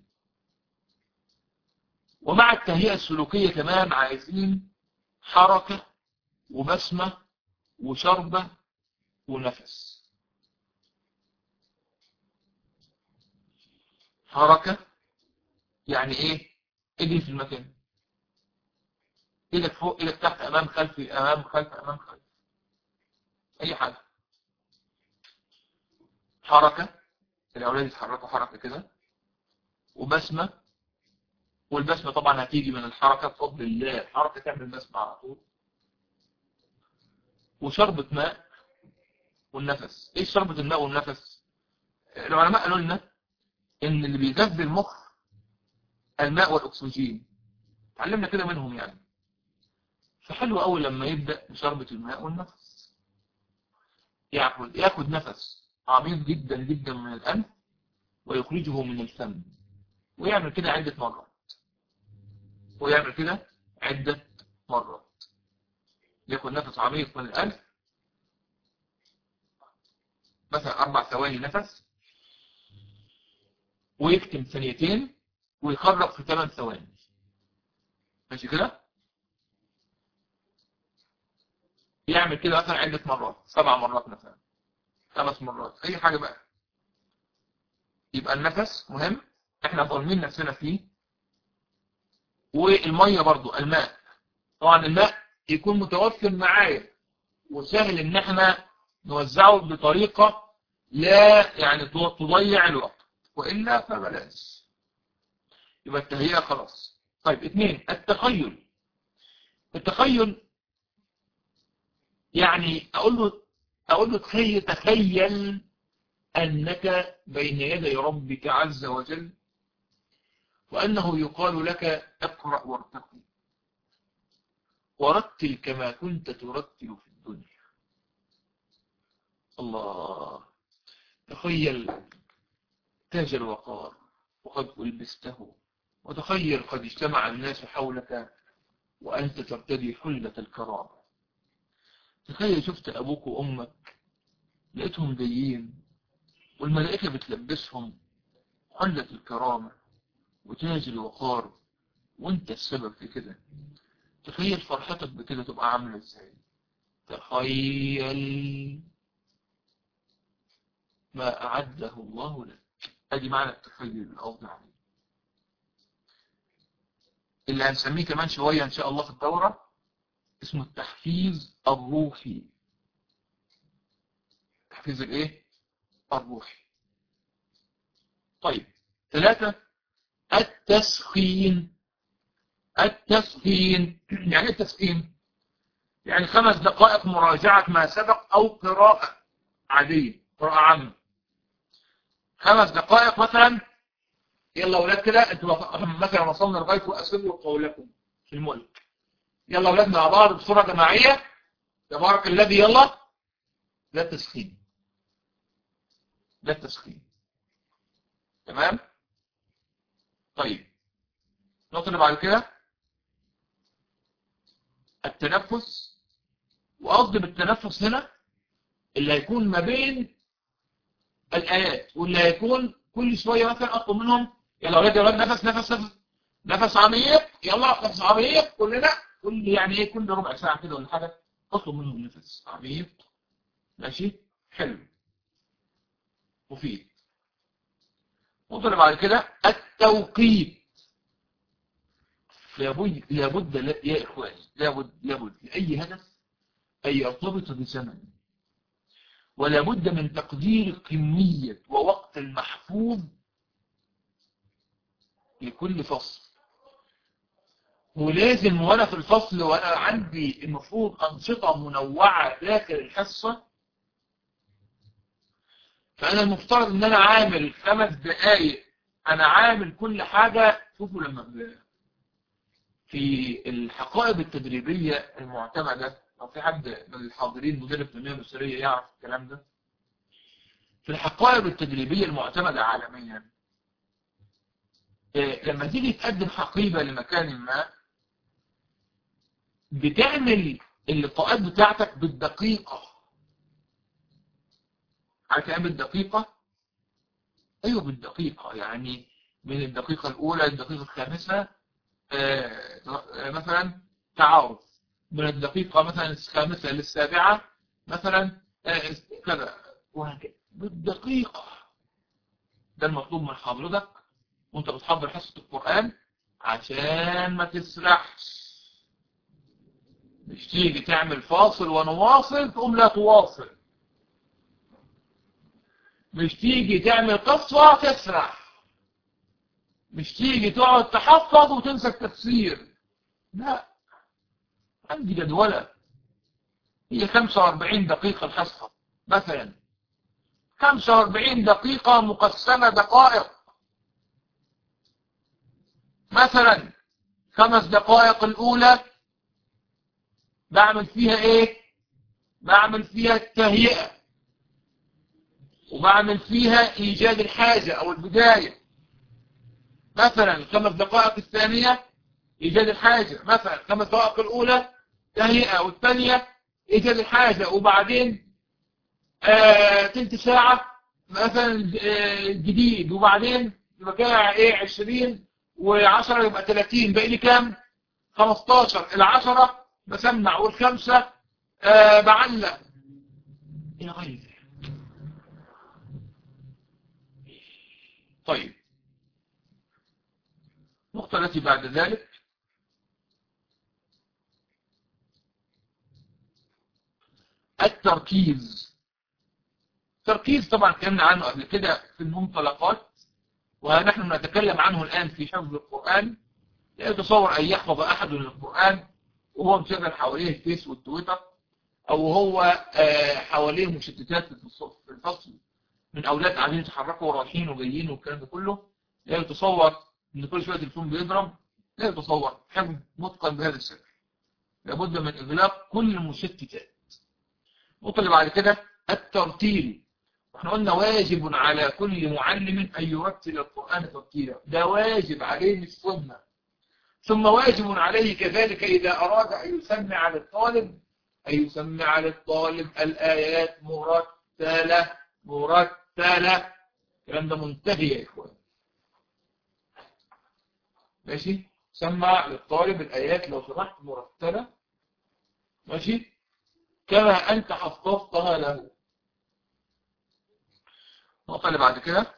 ومع التهيئة السلوكية كمان عايزين حركة وبسمة وشربة ونفس حركة يعني ايه اجري في المكان ايدك فوق ايدك تحت امام خلف امام خلف امام خلف اي حاجة حركة الاولاد يتحركوا حركة كده وبسمة والبسمة طبعا هتيجي من الحركة بفضل الله الحركة تعمل بسمة على طول وشربة ماء والنفس ايه شربة الماء والنفس العلماء قالوا لنا ان اللي بيغذي المخ الماء والاكسجين تعلمنا كده منهم يعني فحلو قوي لما يبدأ بشربة الماء والنفس ياخد ياخد نفس عميق جدا جدا من الانف ويخرجه من الفم ويعمل كده عدة مرات ويعمل كده عدة مرات ياخد نفس عميق من الانف مثلا اربع ثواني نفس ويكتم ثانيتين ويخرج في 8 ثواني ماشي كده يعمل كده مثلا عدة مرات سبع مرات مثلا خمس مرات اي حاجة بقى يبقى النفس مهم احنا ظالمين نفسنا فيه والمية برضو الماء طبعا الماء يكون متوفر معايا وسهل ان احنا نوزعه بطريقة لا يعني تضيع الوقت وإلا فبلاش يبقى التهيئة خلاص طيب اثنين التخيل التخيل يعني أقول له أقول له تخيل تخيل أنك بين يدي ربك عز وجل وأنه يقال لك اقرأ وارتقي ورتل كما كنت ترتل في الدنيا الله تخيل تاج الوقار وقد ألبسته وتخيل قد اجتمع الناس حولك وأنت ترتدي حلة الكرامة تخيل شفت أبوك وأمك لقيتهم جايين والملائكة بتلبسهم حلة الكرامة وتاج الوقار وانت السبب في كده تخيل فرحتك بكده تبقى عاملة ازاي تخيل ما أعده الله لك ادي معنى التخيل القصد عليه اللي هنسميه كمان شوية ان شاء الله في الدورة اسمه التحفيز الروحي تحفيز الايه الروحي طيب ثلاثة التسخين التسخين يعني التسخين يعني خمس دقائق مراجعة ما سبق او قراءة عادية قراءة عامة خمس دقائق مثلا يلا اولاد كده انتوا مثلا وصلنا لغايه واسروا قولكم في الملك يلا اولاد مع بعض بصوره جماعيه تبارك الذي يلا ده التسخين ده التسخين تمام طيب النقطه اللي بعد كده التنفس وقصدي بالتنفس هنا اللي هيكون ما بين الآيات واللي هيكون كل شوية مثلا أطلب منهم يلا أولاد يا أولاد نفس نفس نفس نفس عميق يلا نفس عميق كلنا كل يعني إيه كل ربع ساعة كده ولا حاجة أطلب منهم نفس عميق ماشي حلو مفيد النقطة اللي بعد كده التوقيت لابد لابد يا إخواني لابد لابد لأي هدف أن يرتبط بزمن ولا بد من تقدير كمية ووقت المحفوظ لكل فصل ولازم وانا في الفصل وانا عندي المفروض انشطة منوعة داخل الحصة فانا المفترض ان انا عامل خمس دقايق انا عامل كل حاجة شوفوا لما في الحقائب التدريبية المعتمدة لو في حد من الحاضرين مدرب تنمية بصرية يعرف الكلام ده في الحقائب التدريبية المعتمدة عالميا لما تيجي تقدم حقيبة لمكان ما بتعمل اللقاءات بتاعتك بالدقيقة عارف يعني بالدقيقة ايوه بالدقيقة يعني من الدقيقة الاولى للدقيقة الخامسة مثلا تعارف من الدقيقة مثلا الخامسة للسابعة مثلا كذا وهكذا بالدقيقة ده المطلوب من حضرتك وانت بتحضر حصة القرآن عشان ما تسرحش مش تيجي تعمل فاصل ونواصل تقوم لا تواصل مش تيجي تعمل قصة تسرح مش تيجي تقعد تحفظ وتنسى التفسير لا عندي جدولة هي 45 دقيقة الحصة مثلا 45 دقيقة مقسمة دقائق مثلا خمس دقائق الأولى بعمل فيها ايه بعمل فيها التهيئة وبعمل فيها ايجاد الحاجة او البداية مثلا الخمس دقائق الثانية ايجاد الحاجة مثلا الخمس دقائق الاولى تهيئة والثانية ايجاد الحاجة وبعدين آه تلت ساعة مثلا آه جديد وبعدين يبقى كده ايه 20 و10 يبقى 30 باقي لي كام 15 العشرة بسمع والخمسة آه بعلق إلى غير ذلك طيب النقطة التي بعد ذلك التركيز التركيز طبعا اتكلمنا عنه قبل كده في المنطلقات ونحن نتكلم عنه الآن في حفظ القرآن لا يتصور أن يحفظ أحد القرآن وهو مشغل حواليه الفيس والتويتر او هو حواليه مشتتات في الفصل من اولاد قاعدين يتحركوا ورايحين وجايين والكلام ده كله لا يتصور ان كل شويه التليفون بيضرب لا يتصور حفظ متقن بهذا الشكل لابد من اغلاق كل المشتتات النقطه اللي بعد كده الترتيل احنا قلنا واجب على كل معلم ان يرتل القران ترتيلا ده واجب عليه مش سنه ثم واجب عليه كذلك إذا أراد أن يسمع للطالب أن يسمع للطالب الآيات مرتلة مرتلة الكلام ده منتهي يا إخوان ماشي سمع للطالب الآيات لو سمحت مرتلة ماشي كما أنت حفظتها له النقطة اللي بعد كده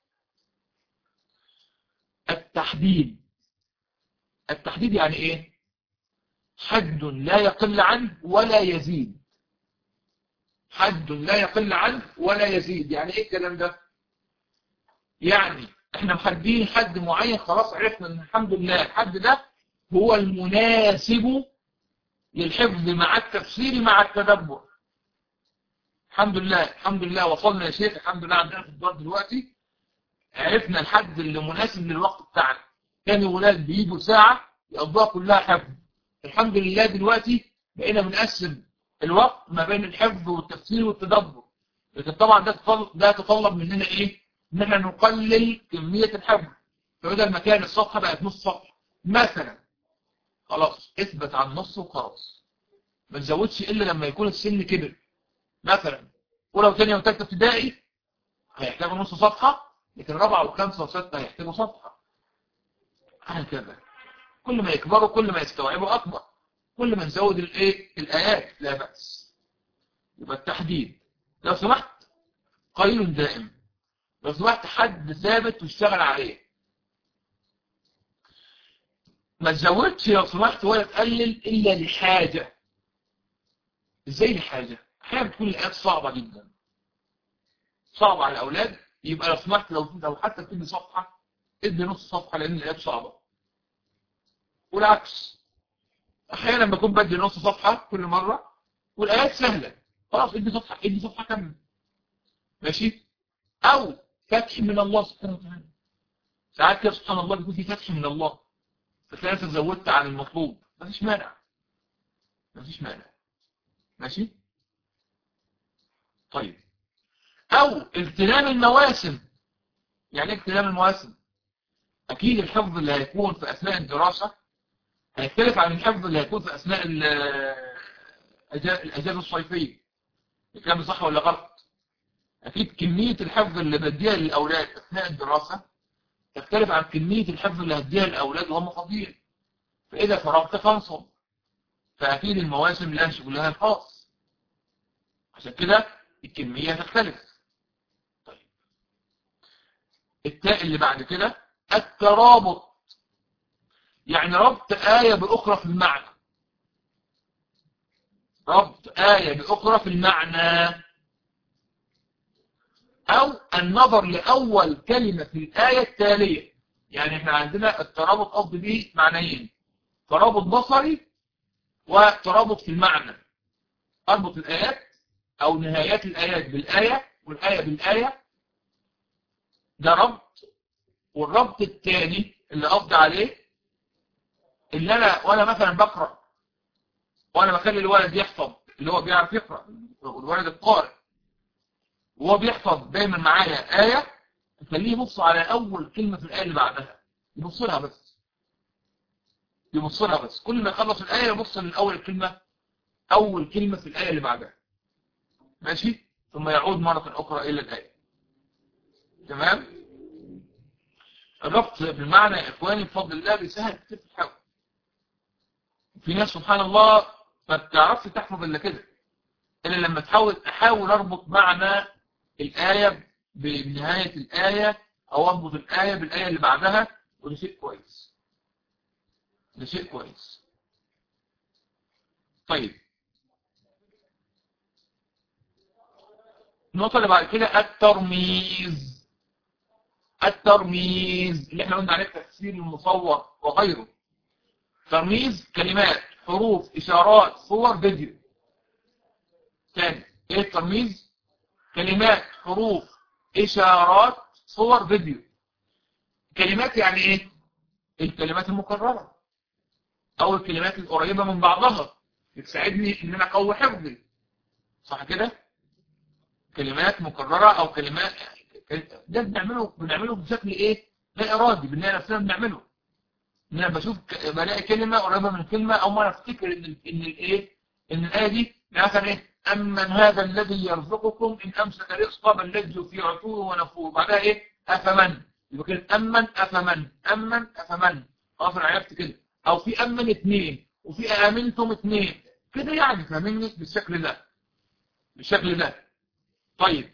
التحديد التحديد يعني ايه حد لا يقل عنه ولا يزيد حد لا يقل عنه ولا يزيد يعني ايه الكلام ده يعني احنا محددين حد معين خلاص عرفنا ان الحمد لله الحد ده هو المناسب للحفظ مع التفسير مع التدبر الحمد لله الحمد لله وصلنا يا شيخ الحمد لله عندنا في الدار دلوقتي عرفنا الحد اللي مناسب للوقت بتاعنا كان الولاد بيجوا ساعة يقضوها كلها حفظ الحمد لله دلوقتي بقينا بنقسم الوقت ما بين الحفظ والتفسير والتدبر لكن طبعا ده تطلب, ده تطلب مننا ايه ان احنا نقلل كمية الحفظ فبدل ما كان الصفحة بقت نص صفحة مثلا خلاص اثبت على النص وخلاص ما تزودش الا لما يكون السن كبر مثلا ولو ثانيه وثالثه ابتدائي هيحتاجوا نص صفحة لكن رابعه وخمسه وسته هيحتاجوا صفحة هكذا كل ما يكبروا كل ما يستوعبوا أكبر كل ما نزود الايه الآيات لا بأس يبقى التحديد لو سمحت قليل دائم لو سمحت حد ثابت واشتغل عليه ما تزودش لو سمحت ولا تقلل إلا لحاجة ازاي لحاجة احيانا بتكون الايات صعبة جدا صعبة على الاولاد يبقى لو سمحت لو لو حتى بتدي صفحة ادي نص صفحة لان الايات صعبة والعكس احيانا بكون بدي نص صفحة كل مرة والايات سهلة خلاص ادي صفحة ادي صفحة كاملة ماشي او فتح من الله سبحانه وتعالى ساعات كده سبحان الله بيكون في فتح من الله فتلاقي نفسك زودت عن المطلوب مفيش مانع مفيش مانع ماشي طيب او اغتنام المواسم يعني ايه اغتنام المواسم اكيد الحفظ اللي هيكون في اثناء الدراسة هيختلف عن الحفظ اللي هيكون في اثناء الاجازة الصيفية الكلام صح ولا غلط اكيد كمية الحفظ اللي بديها للاولاد اثناء الدراسة تختلف عن كمية الحفظ اللي هديها للاولاد وهم فاضيين فاذا فرغت فانصب فاكيد المواسم لها شغلها الخاص عشان كده الكمية تختلف طيب التاء اللي بعد كده الترابط يعني ربط آية بأخرى في المعنى ربط آية بأخرى في المعنى أو النظر لأول كلمة في الآية التالية يعني احنا عندنا الترابط قصد به معنيين ترابط بصري وترابط في المعنى أربط الآيات أو نهايات الآيات بالآية والآية بالآية ده ربط والربط الثاني اللي قصدي عليه اللي أنا وأنا مثلا بقرأ وأنا بخلي الولد يحفظ اللي هو بيعرف يقرأ الولد القارئ وهو بيحفظ دايما معايا آية أخليه يبص على أول كلمة في الآية اللي بعدها يبص لها بس يبص لها بس كل ما يخلص الآية يبص لأول الكلمة أول كلمة في الآية اللي بعدها ماشي ثم يعود مرة أخرى إلى الآية تمام الربط بالمعنى يا إخواني بفضل الله بيسهل كتير في الحفظ في ناس سبحان الله ما بتعرفش تحفظ إلا كده إلا لما تحاول أحاول أربط معنى الآية بنهاية الآية أو أربط الآية بالآية اللي بعدها وده شيء كويس ده شيء كويس طيب النقطة اللي بعد كده الترميز الترميز اللي احنا قلنا عليه التفسير المصور وغيره ترميز كلمات حروف إشارات صور فيديو ثاني ايه الترميز كلمات حروف إشارات صور فيديو كلمات يعني ايه الكلمات المكررة او الكلمات القريبة من بعضها بتساعدني ان انا اقوي حفظي صح كده كلمات مكررة او كلمات ده بنعمله بنعمله بشكل ايه لا ارادي بنلاقي نفسنا بنعمله ان انا بشوف بلاقي كلمة قريبة من كلمة او ما افتكر ان ان الايه ان الايه دي مثلا ايه امن هذا الذي يرزقكم ان امسك رزقا بل لجوا في عتوه ونفور بعدها ايه افمن يبقى كده امن افمن امن افمن خلاص انا عرفت كده او في امن اثنين وفي امنتم اثنين كده يعني فاهمني بالشكل ده بالشكل ده طيب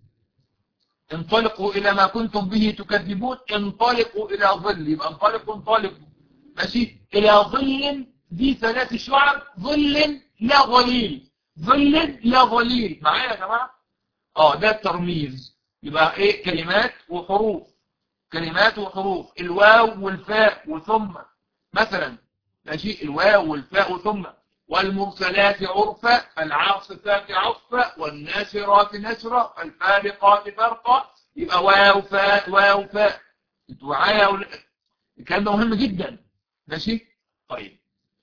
انطلقوا الى ما كنتم به تكذبون انطلقوا الى ظل يبقى انطلقوا انطلقوا ماشي الى ظل دي ثلاث شعب ظل لا ظليل ظل لا ظليل معايا يا جماعه اه ده الترميز يبقى ايه كلمات وحروف كلمات وحروف الواو والفاء وثم مثلا ماشي الواو والفاء وثم والمرسلات عرفا العاصفات عصفا والناشرات نشرا الفارقات فرقا يبقى واو فاء واو فاء انتوا معايا ولا الكلام ده مهم جدا ماشي طيب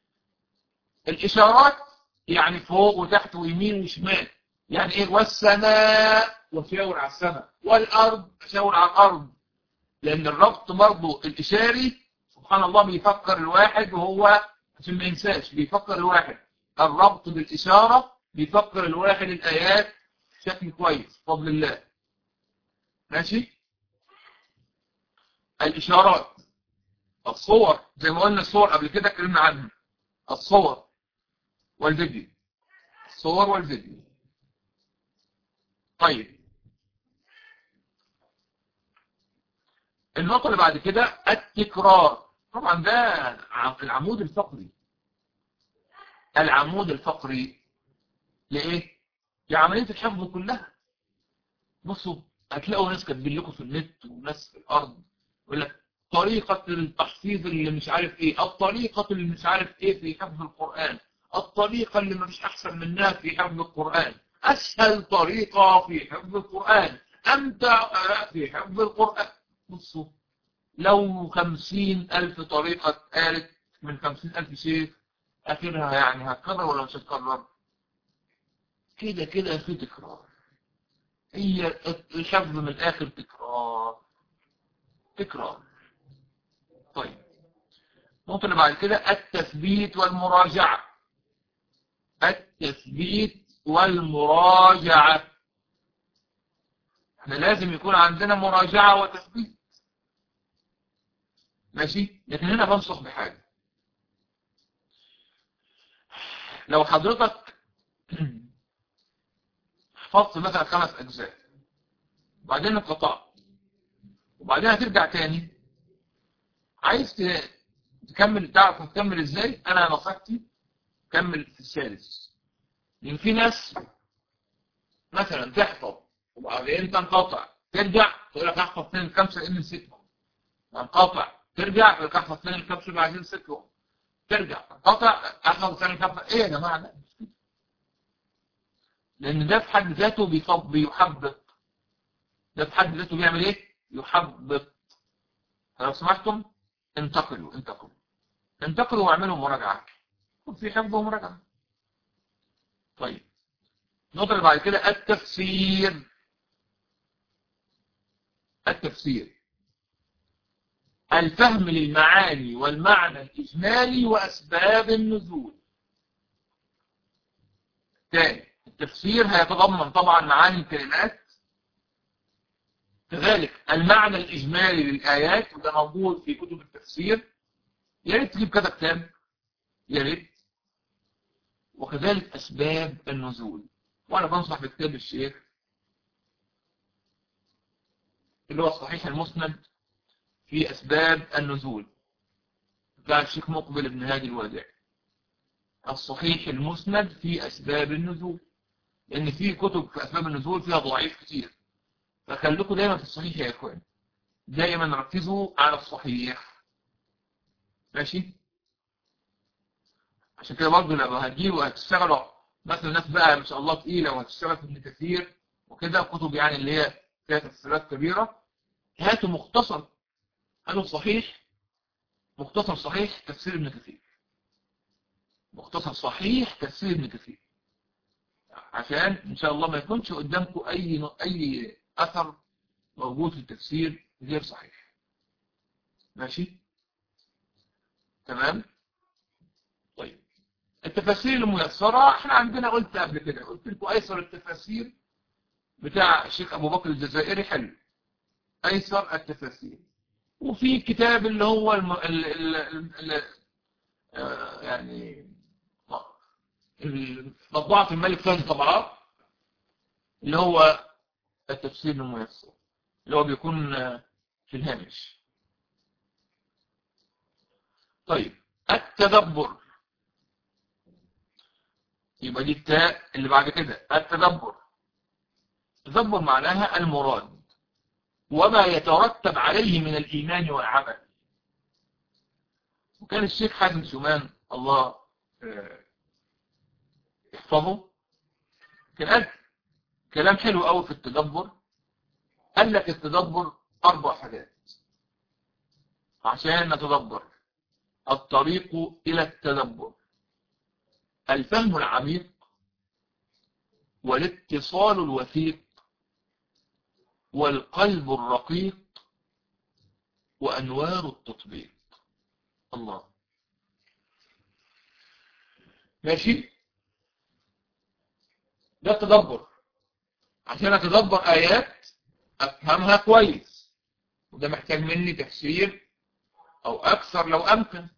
الاشارات يعني فوق وتحت ويمين وشمال يعني ايه والسماء وشاور على السماء والارض اشاور على الارض لان الربط برضه الاشاري سبحان الله بيفكر الواحد وهو عشان ما ينساش بيفكر الواحد الربط بالإشارة بيفكر الواحد الآيات بشكل كويس بفضل الله ماشي الإشارات الصور زي ما قلنا الصور قبل كده اتكلمنا عنها الصور والفيديو الصور والفيديو طيب النقطة اللي بعد كده التكرار طبعا ده العمود الفقري العمود الفقري لإيه؟ لعملية الحفظ كلها بصوا هتلاقوا ناس كاتبين لكم في النت وناس في الأرض يقول لك طريقة التحفيظ اللي مش عارف ايه الطريقة اللي مش عارف ايه في حفظ القرآن الطريقة اللي مفيش أحسن منها في حفظ القرآن أسهل طريقة في حفظ القرآن أمتع في حفظ القرآن بصوا لو خمسين ألف طريقة قالت من خمسين ألف شيخ آخرها يعني هتكرر ولا مش هتكرر كده كده في تكرار هي الحفظ من الآخر تكرار تكرار طيب النقطة اللي بعد كده التثبيت والمراجعة التثبيت والمراجعة احنا لازم يكون عندنا مراجعة وتثبيت ماشي لكن هنا بنصح بحاجة لو حضرتك حفظت مثلا خمس أجزاء وبعدين انقطعت وبعدين هترجع تاني عايز تكمل تعرف هتكمل ازاي انا نصيحتي كمل في السادس لان في ناس مثلا تحفظ وبعدين تنقطع ترجع تقول لك احفظ اثنين الخمسه لان نسيتهم تنقطع ترجع تقول لك احفظ اثنين الخمسه بعدين نسيتهم ترجع تنقطع احفظ اثنين الخمسه ايه يا جماعه لا لان ده في حد ذاته بيصب بيحبط ده في حد ذاته بيعمل ايه يحبط فلو سمحتم انتقلوا انتقلوا انتقلوا واعملوا مراجعة في حفظ ومراجعة طيب النقطة اللي بعد كده التفسير التفسير الفهم للمعاني والمعنى الإجمالي وأسباب النزول تاني التفسير هيتضمن طبعا معاني الكلمات كذلك المعنى الإجمالي للآيات وده موجود في كتب التفسير يا ريت تجيب كذا كتاب يا ريت وكذلك أسباب النزول وأنا بنصح بكتاب الشيخ اللي هو الصحيح المسند في أسباب النزول بتاع الشيخ مقبل بن هادي الوادعي الصحيح المسند في أسباب النزول لأن في كتب في أسباب النزول فيها ضعيف كتير فخليكم دايما في الصحيح يا إخوان دايما ركزوا على الصحيح ماشي عشان كده برضه لما هتجيبوا هتشتغلوا مثلا ناس بقى ما شاء الله تقيلة وهتشتغل في ابن كثير وكده كتب يعني اللي هي فيها تفسيرات كبيرة هاتوا مختصر هاتوا صحيح مختصر صحيح تفسير ابن كثير مختصر صحيح تفسير ابن كثير عشان ان شاء الله ما يكونش قدامكم اي اي اثر موجود في التفسير غير صحيح ماشي تمام طيب التفاسير الميسرة احنا عندنا قلت قبل كده قلت لكم ايسر التفاسير بتاع الشيخ ابو بكر الجزائري حلو ايسر التفاسير وفي كتاب اللي هو الم... ال... ال... ال... ال... آه يعني مطبعة الملك فهد طبعات اللي هو التفسير الميسر اللي هو بيكون في الهامش طيب التدبر يبقى دي التاء اللي بعد كده التدبر التدبر معناها المراد وما يترتب عليه من الإيمان والعمل وكان الشيخ حازم شومان الله يحفظه كان قال كلام حلو قوي في التدبر قال لك التدبر أربع حاجات عشان نتدبر الطريق إلى التدبر الفهم العميق والاتصال الوثيق والقلب الرقيق وأنوار التطبيق الله ماشي ده التدبر عشان اتدبر آيات أفهمها كويس وده محتاج مني تفسير أو أكثر لو أمكن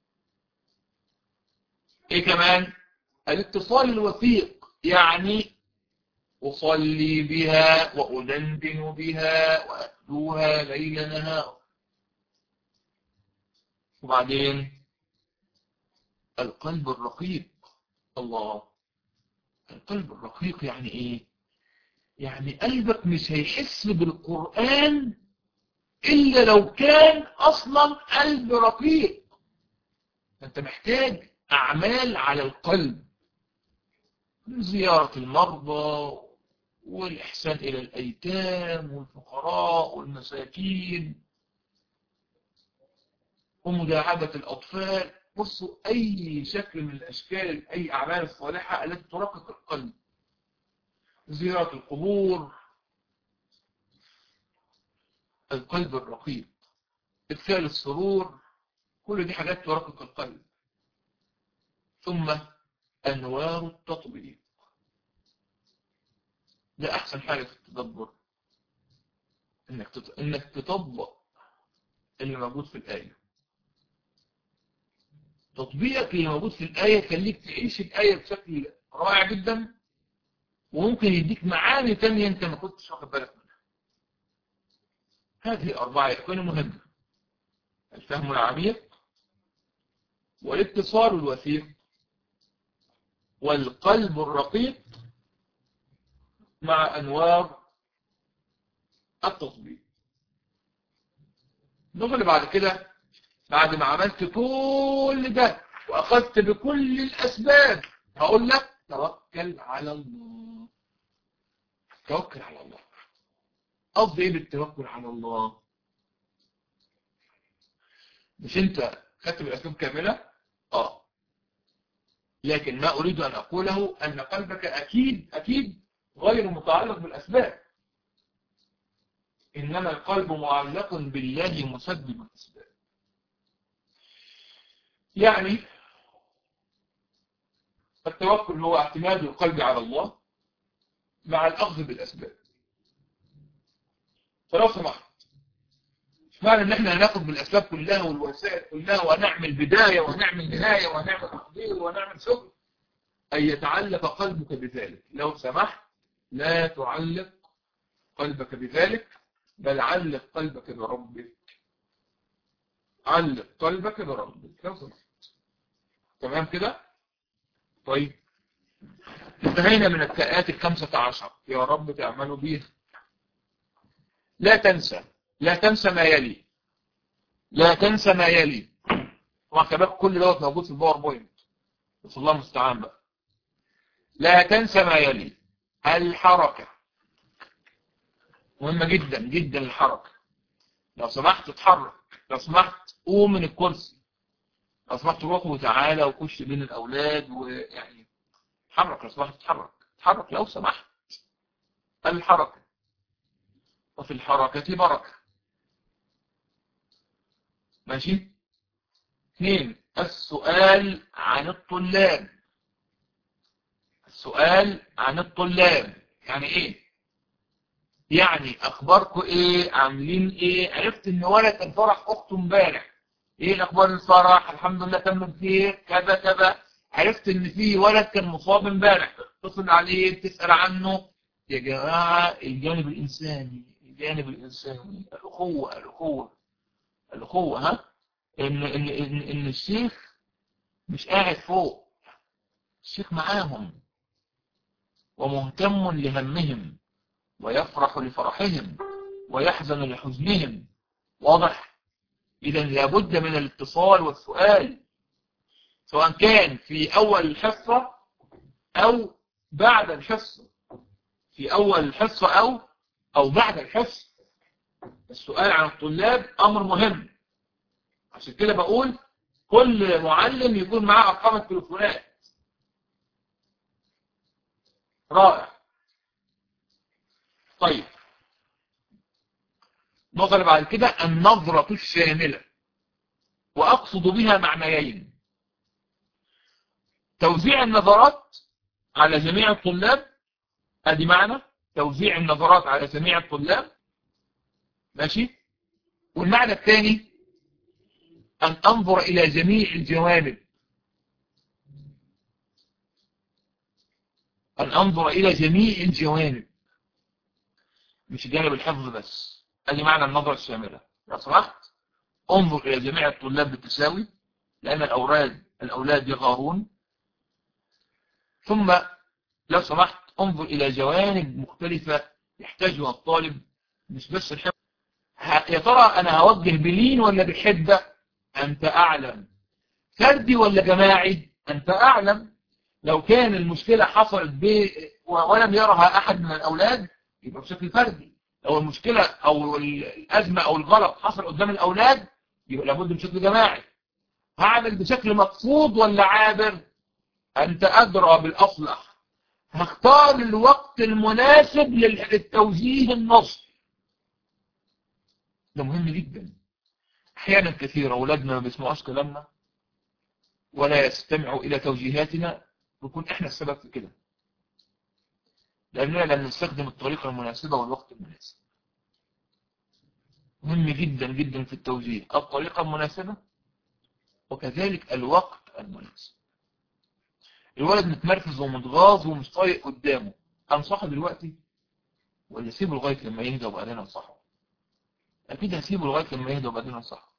إيه كمان الاتصال الوثيق يعني أصلي بها وأدندن بها وأتلوها ليل نهار وبعدين القلب الرقيق الله القلب الرقيق يعني ايه يعني قلبك مش هيحس بالقرآن إلا لو كان أصلا قلب رقيق أنت محتاج أعمال على القلب زيارة المرضى والإحسان إلى الأيتام والفقراء والمساكين ومداعبة الأطفال بصوا أي شكل من الأشكال أي أعمال الصالحة التي ترقق القلب زيارة القبور القلب الرقيق إدخال السرور كل دي حاجات ترقق القلب ثم أنوار التطبيق ده أحسن حاجة في التدبر إنك تط... إنك تطبق اللي موجود في الآية تطبيقك اللي موجود في الآية يخليك تعيش الآية بشكل رائع جدا وممكن يديك معاني تانية أنت ما كنتش واخد بالك منها هذه الأربعة يكون مهمة الفهم العميق والاتصال الوثيق والقلب الرقيق مع أنوار التطبيق نقول بعد كده بعد ما عملت كل ده وأخذت بكل الأسباب هقول لك توكل على الله توكل على الله قصدي ايه بالتوكل على الله مش انت خدت بالاسباب كامله اه لكن ما اريد ان اقوله ان قلبك اكيد اكيد غير متعلق بالاسباب انما القلب معلق بالله مسبب الاسباب يعني التوكل هو اعتماد القلب على الله مع الأخذ بالأسباب فلو سمحت مش معنى ان احنا هناخد بالأسباب كلها والوسائل كلها ونعمل بداية ونعمل نهاية ونعمل تقدير ونعمل شغل أن يتعلق قلبك بذلك لو سمحت لا تعلق قلبك بذلك بل علق قلبك بربك علق قلبك بربك لو سمحت تمام كده طيب انتهينا من التاءات الخمسة عشر يا رب تعملوا بيها لا تنسى لا تنسى ما يلي لا تنسى ما يلي طبعا كباب كل دوت موجود في الباوربوينت بس الله المستعان بقى لا تنسى ما يلي الحركة مهمة جدا جدا الحركة لو سمحت اتحرك لو سمحت قوم من الكرسي لو سمحت روح وتعالى وخش بين الأولاد ويعني اتحرك لو سمحت اتحرك اتحرك لو سمحت الحركة وفي الحركة بركة ماشي اثنين السؤال عن الطلاب السؤال عن الطلاب يعني ايه يعني اخباركم ايه عاملين ايه عرفت ان ولد كان فرح اخته امبارح ايه الاخبار الفرح الحمد لله تم بخير كذا كذا عرفت ان في ولد كان مصاب امبارح تتصل عليه تسأل عنه يا جماعة الجانب الانساني الجانب الانساني الاخوة الاخوة الاخوة ها ان, إن, إن, إن الشيخ مش قاعد فوق الشيخ معاهم ومهتم لهمهم ويفرح لفرحهم ويحزن لحزنهم واضح إذا لابد من الاتصال والسؤال سواء كان في أول الحصة أو بعد الحصة في أول الحصة أو أو بعد الحصة السؤال عن الطلاب أمر مهم عشان كده بقول كل معلم يكون معاه أرقام التليفونات رائع طيب نظر بعد كده النظرة الشاملة وأقصد بها معنيين توزيع النظرات على جميع الطلاب ادي معنى توزيع النظرات على جميع الطلاب ماشي والمعنى الثاني أن أنظر إلى جميع الجوانب أن أنظر إلى جميع الجوانب مش جانب الحفظ بس ادي معنى النظرة الشاملة لو سمحت انظر إلى جميع الطلاب بالتساوي لأن الأولاد الأولاد يغارون ثم لو سمحت انظر إلى جوانب مختلفة يحتاجها الطالب مش بس الحفظ يا ترى أنا هوجه بلين ولا بحدة أنت أعلم فردي ولا جماعي أنت أعلم لو كان المشكلة حصلت ب ولم يرها أحد من الأولاد يبقى بشكل فردي لو المشكلة أو الأزمة أو الغلط حصل قدام الأولاد يبقى لابد بشكل جماعي هعمل بشكل مقصود ولا عابر أنت أدرى بالأصلح هختار الوقت المناسب للتوجيه النصي ده مهم جدا أحيانا كثيرة أولادنا ما بيسمعوش كلامنا ولا يستمعوا إلى توجيهاتنا نكون إحنا السبب في كده لأننا لم نستخدم الطريقة المناسبة والوقت المناسب مهم جدا جدا في التوجيه الطريقة المناسبة وكذلك الوقت المناسب الولد متمركز ومتغاظ ومش طايق قدامه انصحه دلوقتي ولا اسيبه لغايه لما يهدى وبعدين انصحه اكيد هسيبه لغايه لما يهدى وبعدين انصحه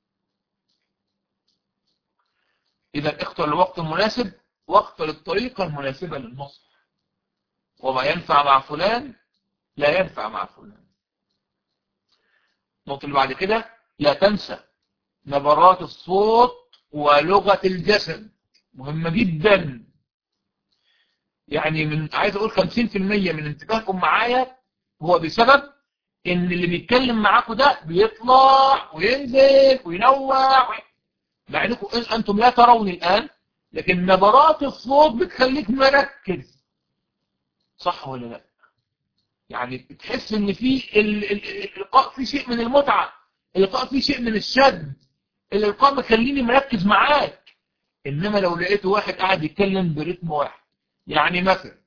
اذا اختر الوقت المناسب واختر الطريقه المناسبه للنصح وما ينفع مع فلان لا ينفع مع فلان النقطه اللي بعد كده لا تنسى نبرات الصوت ولغه الجسد مهمه جدا يعني من عايز اقول 50% من انتباهكم معايا هو بسبب ان اللي بيتكلم معاكم ده بيطلع وينزل وينوع مع انكم انتم لا ترون الان لكن نبرات الصوت بتخليك مركز صح ولا لا يعني بتحس ان في اللقاء في شيء من المتعة اللقاء في شيء من الشد اللقاء مخليني مركز معاك انما لو لقيت واحد قاعد يتكلم برتم واحد يعني مثلا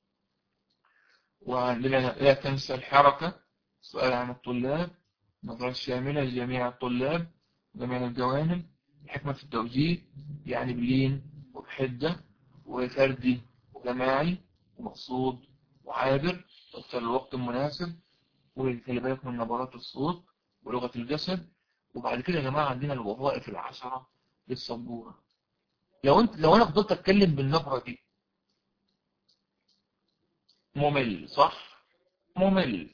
ولا تنسى الحركة سؤال عن الطلاب نظرة شاملة لجميع الطلاب جميع الجوانب الحكمة في التوجيه يعني بلين وبحدة وفردي وجماعي ومقصود وعابر تختار الوقت المناسب وخلي بالك من نبرات الصوت ولغة الجسد وبعد كده يا جماعة عندنا الوظائف العشرة للسبورة لو انت لو انا فضلت اتكلم بالنبرة دي ممل صح ممل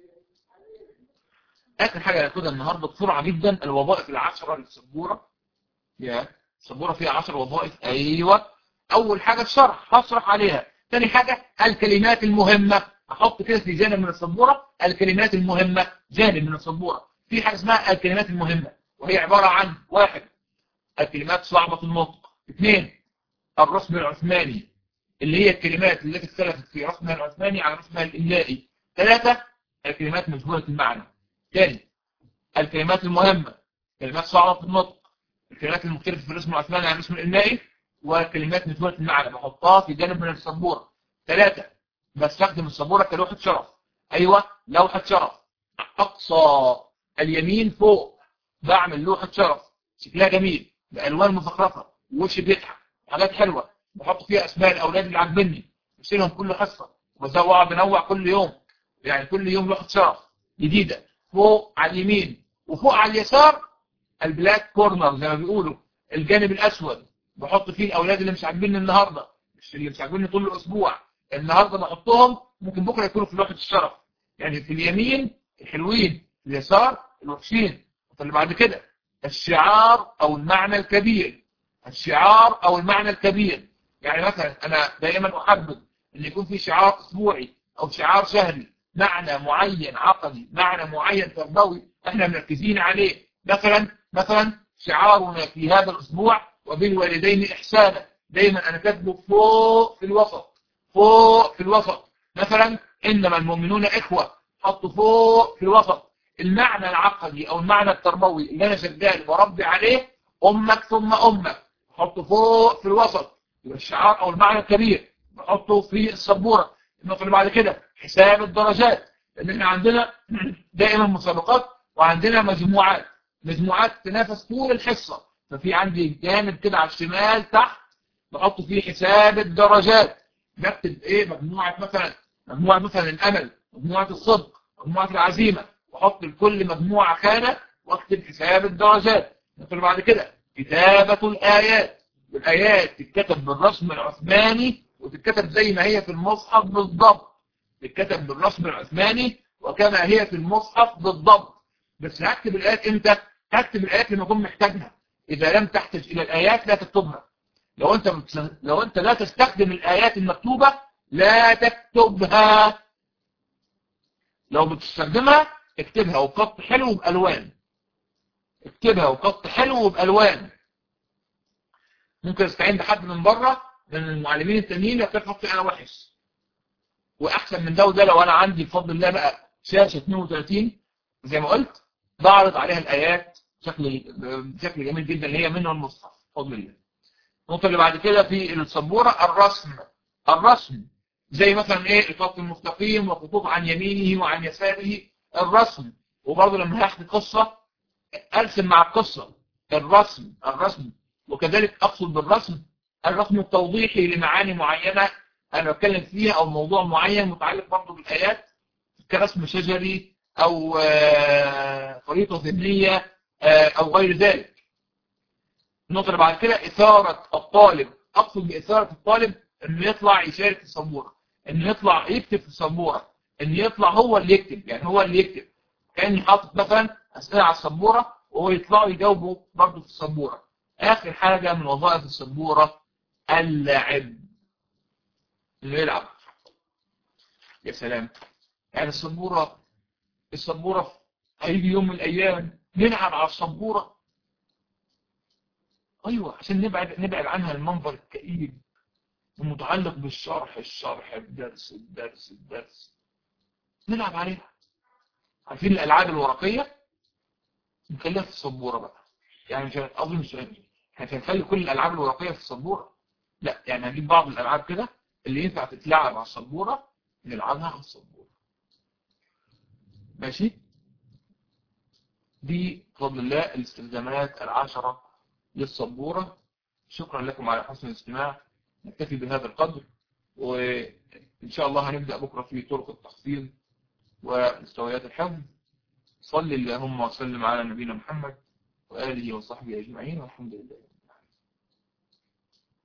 اخر حاجة هناخدها النهاردة بسرعة جدا الوظائف العشرة للسبورة يا السبورة فيها عشر وظائف ايوه اول حاجة الشرح هشرح عليها ثاني حاجة الكلمات المهمة احط كده في جانب من السبورة الكلمات المهمة جانب من السبورة في حاجة اسمها الكلمات المهمة وهي عبارة عن واحد الكلمات صعبة النطق اثنين الرسم العثماني اللي هي الكلمات التي اختلفت في رسمها العثماني على رسمها الإملائي ثلاثة الكلمات مجهولة المعنى ثاني الكلمات المهمة كلمات صعبة في النطق الكلمات المختلفة في الرسم العثماني عن الرسم الإملائي وكلمات مجهولة المعنى بحطها في جانب من السبورة ثلاثة بستخدم السبورة كلوحة شرف أيوة لوحة شرف أقصى اليمين فوق بعمل لوحة شرف شكلها جميل بألوان مزخرفة ووش بيضحك حاجات حلوة بحط فيها اسماء الاولاد اللي عاجبني بشيلهم كل حصه وبزوع بنوع كل يوم يعني كل يوم لوحه شرف جديده فوق على اليمين وفوق على اليسار البلاك كورنر زي ما بيقولوا الجانب الاسود بحط فيه الاولاد اللي مش عاجبيني النهارده مش اللي مش عاجبيني طول الاسبوع النهارده بحطهم ممكن بكره يكونوا في لوحه الشرف يعني في اليمين الحلوين في اليسار الوحشين اللي بعد كده الشعار او المعنى الكبير الشعار او المعنى الكبير يعني مثلا انا دائما احبب ان يكون في شعار اسبوعي او شعار شهري معنى معين عقدي معنى معين تربوي احنا مركزين عليه مثلا مثلا شعارنا في هذا الاسبوع وبالوالدين احسانا دايما انا كاتبه فوق في الوسط فوق في الوسط مثلا انما المؤمنون اخوه حطه فوق في الوسط المعنى العقدي او المعنى التربوي اللي انا شغال وربي عليه امك ثم امك حطه فوق في الوسط يبقى الشعار او المعنى الكبير نحطه في السبوره النقطه اللي بعد كده حساب الدرجات لان احنا عندنا دائما مسابقات وعندنا مجموعات مجموعات تنافس طول الحصه ففي عندي جانب كده على الشمال تحت بحط فيه حساب الدرجات بكتب ايه مجموعه مثلا مجموعه مثلا الامل مجموعه الصدق مجموعه العزيمه واحط لكل مجموعه خانه واكتب حساب الدرجات النقطه اللي بعد كده كتابه الايات والآيات تتكتب بالرسم العثماني وتتكتب زي ما هي في المصحف بالضبط تتكتب بالرسم العثماني وكما هي في المصحف بالضبط بس هكتب الآيات امتى هكتب الآيات لما أكون محتاجها إذا لم تحتاج إلى الآيات لا تكتبها لو أنت لو أنت لا تستخدم الآيات المكتوبة لا تكتبها لو بتستخدمها اكتبها وخط حلو بألوان اكتبها وخط حلو بألوان ممكن استعين بحد من بره من المعلمين التانيين يكتب خط انا وحش واحسن من ده وده لو انا عندي بفضل الله بقى شاشه 32 زي ما قلت بعرض عليها الايات بشكل بشكل جميل جدا اللي هي منه المصحف بفضل الله النقطه اللي بعد كده في السبوره الرسم الرسم زي مثلا ايه الخط المستقيم وخطوط عن يمينه وعن يساره الرسم وبرضه لما هحكي قصه ارسم مع القصه الرسم الرسم وكذلك اقصد بالرسم الرسم التوضيحي لمعاني معينه انا بتكلم فيها او موضوع معين متعلق برضه بالايات كرسم شجري او خريطه ذهنيه او غير ذلك النقطه اللي بعد كده اثاره الطالب اقصد باثاره الطالب انه يطلع يشارك في السبوره انه يطلع يكتب في السبوره انه يطلع هو اللي يكتب يعني هو اللي يكتب كاني حاطط مثلا اسئله على السبوره وهو يطلعوا يجاوبوا برضه في السبوره اخر حاجه من وظائف السبوره اللعب انه يلعب يا سلام يعني السبوره السبوره هيجي يوم من الايام نلعب على السبوره ايوه عشان نبعد نبعد عنها المنظر الكئيب المتعلق بالشرح الشرح الدرس الدرس الدرس نلعب عليها عارفين الالعاب الورقيه نخليها في السبوره بقى يعني مش اظن مش احنا هنخلي كل الالعاب الورقيه في السبوره لا يعني هنجيب بعض الالعاب كده اللي ينفع تتلعب على السبوره نلعبها على السبوره ماشي دي بفضل الله الاستخدامات العشرة للسبورة شكرا لكم على حسن الاستماع نكتفي بهذا القدر وإن شاء الله هنبدأ بكرة في طرق التحصيل ومستويات الحفظ صلي اللهم وسلم على نبينا محمد وآله وصحبه أجمعين والحمد لله